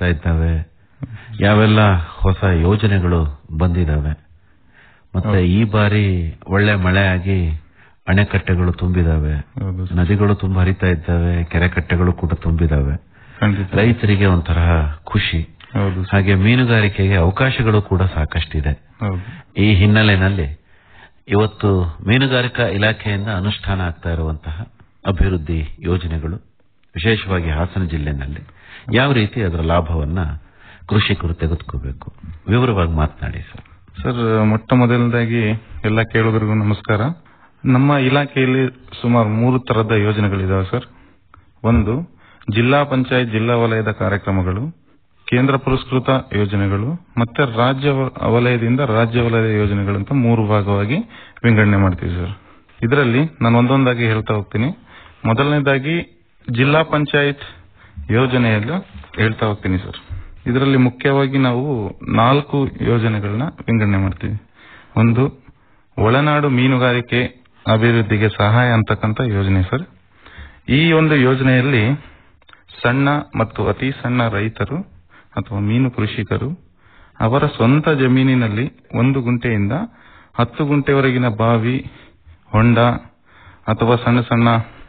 ಆಗ್ತಾ ಇದ್ದಾವೆ ಯಾವೆಲ್ಲ ಹೊಸ ಯೋಜನೆಗಳು ಬಂದಿದಾವೆ ಮತ್ತೆ ಈ ಬಾರಿ ಒಳ್ಳೆ ಮಳೆ ಆಗಿ ಅಣೆಕಟ್ಟೆಗಳು ತುಂಬಿದಾವೆ ಹೌದು ಸರ್. ನದಿಗಳು ತುಂಬಾ ಹರಿತಾ ಇದ್ದಾವೆ ಕೆರೆ ಕಟ್ಟೆಗಳು ಕೂಡ ತುಂಬಿದಾವೆ ಖಂಡಿತ ರೈತರಿಗೆ ಒಂಥರ ಖುಷಿ ಹೌದು ಸರ್. ಹಾಗೆ ಮೀನುಗಾರಿಕೆಗೆ ಅವಕಾಶಗಳು ಕೂಡ ಸಾಕಷ್ಟಿದೆ ಹೌದು ಈ ಹಿನ್ನೆಲೆಯಲ್ಲಿ ಇವತ್ತು ಮೀನುಗಾರಿಕಾ ಇಲಾಖೆಯಿಂದ ಅನುಷ್ಠಾನ ಆಗ್ತಾ ಇರುವಂತಹ ಅಭಿವೃದ್ಧಿ ಯೋಜನೆಗಳು ವಿಶೇಷವಾಗಿ ಹಾಸನ ಜಿಲ್ಲೆನಲ್ಲಿ ಯಾವ ರೀತಿ ಅದರ ಲಾಭವನ್ನ ಕೃಷಿಕರು ತೆಗೆದುಕೋಬೇಕು ವಿವರವಾಗಿ ಮಾತನಾಡಿ ಸರ್ ಸರ್ ಮೊಟ್ಟ ಮೊದಲನೇದಾಗಿ ಎಲ್ಲ ಕೇಳುಗರಿಗೂ ನಮಸ್ಕಾರ ನಮ್ಮ ಇಲಾಖೆಯಲ್ಲಿ ಸುಮಾರು ಮೂರು ತರದ ಯೋಜನೆಗಳಿದಾವೆ ಸರ್ ಒಂದು ಜಿಲ್ಲಾ ಪಂಚಾಯತ್ ಜಿಲ್ಲಾ ವಲಯದ ಕಾರ್ಯಕ್ರಮಗಳು ಕೇಂದ್ರ ಪುರಸ್ಕೃತ ಯೋಜನೆಗಳು ಮತ್ತೆ ರಾಜ್ಯ ವ- ವಲಯದಿಂದ ರಾಜ್ಯ ವಲಯದ ಯೋಜನೆಗಳು ಅಂತ ಮೂರು ಭಾಗವಾಗಿ ವಿಂಗಡಣೆ ಮಾಡ್ತೀವಿ ಸರ್ ಇದರಲ್ಲಿ ನಾನು ಒಂದೊಂದಾಗಿ ಹೇಳ್ತಾ ಹೋಗ್ತೀನಿ ಮೊದಲನೇದಾಗಿ ಜಿಲ್ಲಾ ಪಂಚಾಯತ್ ಯೋಜನೆಯಲ್ಲ ಹೇಳ್ತಾ ಹೋಗ್ತೀನಿ ಸರ್ ಇದರಲ್ಲಿ ಮುಖ್ಯವಾಗಿ ನಾವು ನಾಲ್ಕು ಯೋಜನೆಗಳನ್ನ ವಿಂಗಡಣೆ ಮಾಡ್ತೀವಿ ಒಂದು ಒಳನಾಡು ಮೀನುಗಾರಿಕೆ ಅಭಿವೃದ್ಧಿಗೆ ಸಹಾಯ ಅಂತಕ್ಕಂಥ ಯೋಜನೆ ಸರ್ ಈ ಒಂದು ಯೋಜನೆಯಲ್ಲಿ ಸಣ್ಣ ಮತ್ತು ಅತಿ ಸಣ್ಣ ರೈತರು ಅಥವಾ ಮೀನು ಕೃಷಿಕರು ಅವರ ಸ್ವಂತ ಜಮೀನಿನಲ್ಲಿ ಒಂದು ಗುಂಟೆಯಿಂದ ಹತ್ತು ಗುಂಟೆವರೆಗಿನ ಬಾವಿ ಹೊಂಡ ಅಥವಾ ಸಣ್ಣ ಸಣ್ಣ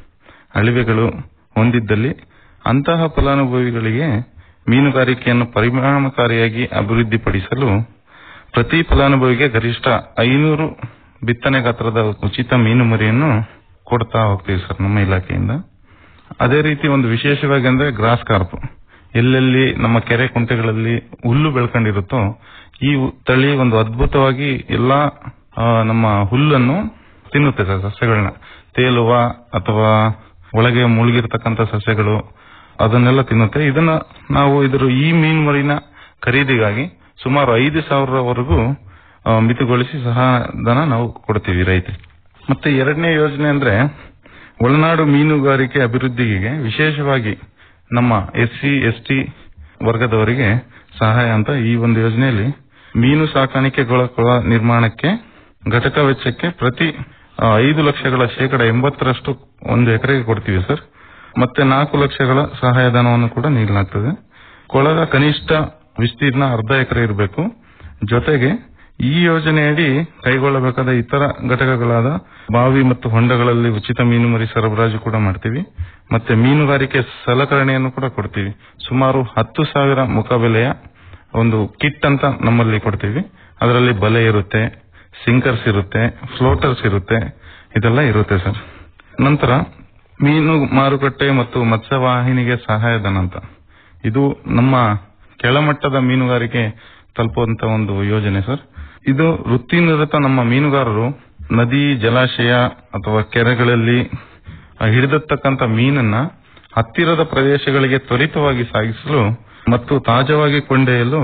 ಅಳಿವೆಗಳು ಹೊಂದಿದ್ದಲ್ಲಿ ಅಂತಹ ಫಲಾನುಭವಿಗಳಿಗೆ ಮೀನುಗಾರಿಕೆಯನ್ನು ಪರಿಣಾಮಕಾರಿಯಾಗಿ ಅಭಿವೃದ್ಧಿಪಡಿಸಲು ಪ್ರತಿ ಫಲಾನುಭವಿಗೆ ಗರಿಷ್ಠ ಐನೂರು ಬಿತ್ತನೆ ಗಾತ್ರದ ಉಚಿತ ಮೀನು ಮರಿಯನ್ನು ಕೊಡ್ತಾ ಹೋಗ್ತೀವಿ ಸರ್ ನಮ್ಮ ಇಲಾಖೆಯಿಂದ ಅದೇ ರೀತಿ ಒಂದು ವಿಶೇಷವಾಗಿ ಅಂದ್ರೆ ಗ್ರಾಸ್ ಕಾರ್ಪ್ ಎಲ್ಲೆಲ್ಲಿ ನಮ್ಮ ಕೆರೆ ಕುಂಟೆಗಳಲ್ಲಿ ಹುಲ್ಲು ಬೆಳ್ಕೊಂಡಿರುತ್ತೋ ಈ ಉ- ತಳಿ ಒಂದು ಅದ್ಭುತವಾಗಿ ಎಲ್ಲಾ ಆ, ನಮ್ಮ ಹುಲ್ಲನ್ನು ತಿನ್ನುತ್ತೆ ಸರ್ ಸಸ್ಯಗಳನ್ನ ತೇಲುವ ಅಥವಾ ಒಳಗೆ ಮುಳುಗಿರ್ತಕ್ಕಂಥ ಸಸ್ಯಗಳು ಅದನ್ನೆಲ್ಲ ತಿನ್ನುತ್ತೆ ಇದನ್ನ ನಾವು ಇದ್ರ ಈ ಮೀನು ಮರಿನ ಖರೀದಿಗಾಗಿ ಸುಮಾರು ಐದು ಸಾವಿರವರೆಗೂ ಆ, ಮಿತಿಗೊಳಿಸಿ ಸಹಾಯಧನ ನಾವು ಕೊಡ್ತೀವಿ ರೈತರಿಗೆ ಮತ್ತೆ ಎರಡನೇ ಯೋಜನೆ ಅಂದ್ರೆ ಒಳನಾಡು ಮೀನುಗಾರಿಕೆ ಅಭಿವೃದ್ಧಿಗೆ ವಿಶೇಷವಾಗಿ ನಮ್ಮ ಎಸ್ ಸಿ ಎಸ್ ಟಿ ವರ್ಗದವರಿಗೆ ಸಹಾಯ ಅಂತ ಈ ಒಂದು ಯೋಜನೆಯಲ್ಲಿ ಮೀನು ಸಾಕಾಣಿಕೆಗಳ ಕೊಳ ನಿರ್ಮಾಣಕ್ಕೆ ಘಟಕ ವೆಚ್ಚಕ್ಕೆ ಪ್ರತಿ ಆ, ಐದು ಲಕ್ಷಗಳ ಶೇಕಡ ಎಂಬತ್ತರಷ್ಟು ಒಂದು ಎಕರೆಗೆ ಕೊಡ್ತೀವಿ ಸರ್ ಮತ್ತೆ ನಾಲ್ಕು ಲಕ್ಷಗಳ ಸಹಾಯಧನವನ್ನು ಕೂಡ ನೀಡಲಾಗ್ತದೆ ಕೊಳದ ಕನಿಷ್ಠ ವಿಸ್ತೀರ್ಣ ಅರ್ಧ ಎಕರೆ ಇರಬೇಕು ಜೊತೆಗೆ ಈ ಯೋಜನೆಯಡಿ ಕೈಗೊಳ್ಳಬೇಕಾದ ಇತರ ಘಟಕಗಳಾದ ಬಾವಿ ಮತ್ತು ಹೊಂಡಗಳಲ್ಲಿ ಉಚಿತ ಮೀನು ಮರಿ ಸರಬರಾಜು ಕೂಡ ಮಾಡ್ತೀವಿ ಮತ್ತೆ ಮೀನುಗಾರಿಕೆ ಸಲಕರಣೆಯನ್ನು ಕೂಡ ಕೊಡ್ತೀವಿ ಸುಮಾರು ಹತ್ತು ಸಾವಿರ ಮುಖಬೆಲೆಯ ಒಂದು ಕಿಟ್ ಅಂತ ನಮ್ಮಲ್ಲಿ ಕೊಡ್ತೀವಿ ಅದರಲ್ಲಿ ಬಲೆ ಇರುತ್ತೆ ಸಿಂಕರ್ಸ್ ಇರುತ್ತೆ ಫ್ಲೋಟರ್ಸ್ ಇರುತ್ತೆ ಇದೆಲ್ಲ ಇರುತ್ತೆ ಸರ್ ನಂತರ ಮೀನು ಮಾರುಕಟ್ಟೆ ಮತ್ತು ಮತ್ಸ್ಯವಾಹಿನಿಗೆ ಸಹಾಯಧನ ಅಂತ ಇದು ನಮ್ಮ ಕೆಳಮಟ್ಟದ ಮೀನುಗಾರಿಕೆ ತಲುಪುವಂತ ಒಂದು ಯೋಜನೆ ಸರ್ ಇದು ವೃತ್ತಿನಿರತ ನಮ್ಮ ಮೀನುಗಾರರು ನದಿ ಜಲಾಶಯ ಅಥವಾ ಕೆರೆಗಳಲ್ಲಿ ಆ, ಹಿಡಿದಿರ್ತಕ್ಕಂಥ ಮೀನನ್ನ ಹತ್ತಿರದ ಪ್ರದೇಶಗಳಿಗೆ ತ್ವರಿತವಾಗಿ ಸಾಗಿಸಲು ಮತ್ತು ತಾಜಾವಾಗಿ ಕೊಂಡೊಯ್ಯಲು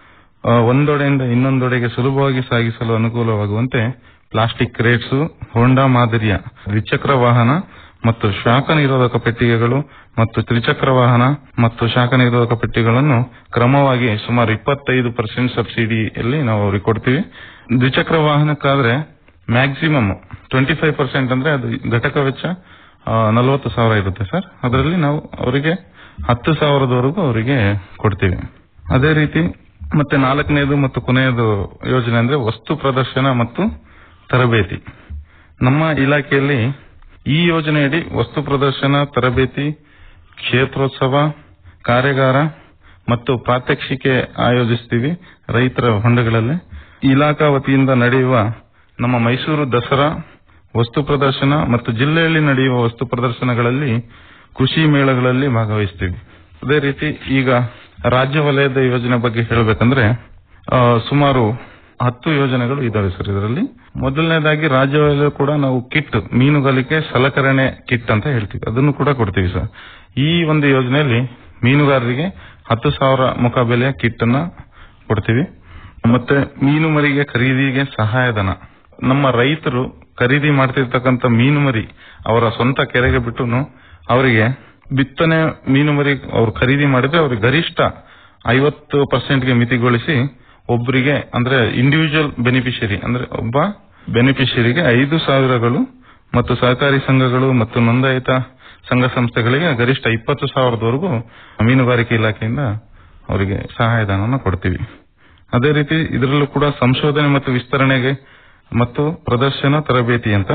ಆ, ಒಂದೊಡೆಯಿಂದ ಇನ್ನೊಂದೊಡೆಗೆ ಸುಲಭವಾಗಿ ಸಾಗಿಸಲು ಅನುಕೂಲವಾಗುವಂತೆ ಪ್ಲಾಸ್ಟಿಕ್ ಕ್ರೇಟ್ಸ್ ಹೋಂಡಾ ಮಾದರಿಯ ದ್ವಿಚಕ್ರ ವಾಹನ ಮತ್ತು ಶಾಖ ನಿರೋಧಕ ಪೆಟ್ಟಿಗೆಗಳು ಮತ್ತು ತ್ರಿಚಕ್ರ ವಾಹನ ಮತ್ತು ಶಾಖ ನಿರೋಧಕ ಪೆಟ್ಟಿಗೆಗಳನ್ನು ಕ್ರಮವಾಗಿ ಸುಮಾರು ಇಪ್ಪತ್ತೈದು ಪರ್ಸೆಂಟ್ ಸಬ್ಸಿಡಿಯಲ್ಲಿ ನಾವು ಅವ್ರಿಗೆ ಕೊಡ್ತೀವಿ ದ್ವಿಚಕ್ರ ವಾಹನಕ್ಕಾದ್ರೆ ಮ್ಯಾಕ್ಸಿಮಮ್ ಟ್ವೆಂಟಿ ಫೈವ್ ಪರ್ಸೆಂಟ್ ಅಂದ್ರೆ ಅದು ಘಟಕ ವೆಚ್ಚ ನಲವತ್ತು ಸಾವಿರ ಇರುತ್ತೆ ಸರ್ ಅದರಲ್ಲಿ ನಾವು ಅವರಿಗೆ ಹತ್ತು ಸಾವಿರದವರೆಗೂ ಅವರಿಗೆ ಕೊಡ್ತೀವಿ ಅದೇ ರೀತಿ ಮತ್ತೆ ನಾಲ್ಕನೇದು ಮತ್ತು ಕೊನೆಯದು ಯೋಜನೆ ಅಂದ್ರೆ ವಸ್ತು ಪ್ರದರ್ಶನ ಮತ್ತು ತರಬೇತಿ ನಮ್ಮ ಇಲಾಖೆಯಲ್ಲಿ ಈ ಯೋಜನೆಯಡಿ ವಸ್ತು ಪ್ರದರ್ಶನ ತರಬೇತಿ ಕ್ಷೇತ್ರೋತ್ಸವ ಕಾರ್ಯಾಗಾರ ಮತ್ತು ಪ್ರಾತ್ಯಕ್ಷಿಕೆ ಆಯೋಜಿಸ್ತೀವಿ ರೈತರ ಹೊಂಡಗಳಲ್ಲಿ ಇಲಾಖಾ ವತಿಯಿಂದ ನಡೆಯುವ ನಮ್ಮ ಮೈಸೂರು ದಸರಾ ವಸ್ತು ಪ್ರದರ್ಶನ ಮತ್ತು ಜಿಲ್ಲೆಯಲ್ಲಿ ನಡೆಯುವ ವಸ್ತು ಪ್ರದರ್ಶನಗಳಲ್ಲಿ ಕೃಷಿ ಮೇಳಗಳಲ್ಲಿ ಭಾಗವಹಿಸ್ತೀವಿ ಅದೇ ರೀತಿ ಈಗ ರಾಜ್ಯ ವಲಯದ ಯೋಜನೆ ಬಗ್ಗೆ ಹೇಳಬೇಕಂದ್ರೆ ಆ, ಸುಮಾರು ಹತ್ತು ಯೋಜನೆಗಳು ಇದಾವೆ ಸರ್ ಇದರಲ್ಲಿ ಮೊದಲನೇದಾಗಿ ರಾಜ್ಯ ವಲಯ ಕೂಡ ನಾವು ಕಿಟ್ ಮೀನುಗಾರಿಕೆ ಸಲಕರಣೆ ಕಿಟ್ ಅಂತ ಹೇಳ್ತೀವಿ ಅದನ್ನು ಕೂಡ ಕೊಡ್ತೀವಿ ಸರ್ ಈ ಒಂದು ಯೋಜನೆಯಲ್ಲಿ ಮೀನುಗಾರರಿಗೆ ಹತ್ತು ಸಾವಿರ ಮುಖಬೆಲೆಯ ಕಿಟ್ ಅನ್ನ ಕೊಡ್ತೀವಿ ಮತ್ತೆ ಮೀನು ಮರಿಗೆ ಖರೀದಿಗೆ ಸಹಾಯಧನ ನಮ್ಮ ರೈತರು ಖರೀದಿ ಮಾಡ್ತಿರ್ತಕ್ಕಂಥ ಮೀನು ಮರಿ ಅವರ ಸ್ವಂತ ಕೆರೆಗೆ ಬಿಟ್ಟು ಅವರಿಗೆ ಬಿತ್ತನೆ ಮೀನು ಮರಿ ಅವ್ರು ಖರೀದಿ ಮಾಡಿದ್ರೆ ಅವ್ರಿಗೆ ಗರಿಷ್ಠ ಐವತ್ತು ಪರ್ಸೆಂಟ್ಗೆ ಮಿತಿಗೊಳಿಸಿ ಒಬ್ಬರಿಗೆ ಅಂದ್ರೆ ಇಂಡಿವಿಜುವಲ್ ಬೆನಿಫಿಷರಿ ಅಂದ್ರೆ ಒಬ್ಬ ಬೆನಿಫಿಷರಿಗೆ ಐದು ಸಾವಿರಗಳು ಮತ್ತು ಸಹಕಾರಿ ಸಂಘಗಳು ಮತ್ತು ನೋಂದಾಯಿತ ಸಂಘ ಸಂಸ್ಥೆಗಳಿಗೆ ಗರಿಷ್ಠ ಇಪ್ಪತ್ತು ಸಾವಿರದವರೆಗೂ ಮೀನುಗಾರಿಕೆ ಇಲಾಖೆಯಿಂದ ಅವರಿಗೆ ಸಹಾಯಧನವನ್ನು ಕೊಡ್ತೀವಿ ಅದೇ ರೀತಿ ಇದರಲ್ಲೂ ಕೂಡ ಸಂಶೋಧನೆ ಮತ್ತು ವಿಸ್ತರಣೆಗೆ ಮತ್ತು ಪ್ರದರ್ಶನ ತರಬೇತಿ ಅಂತ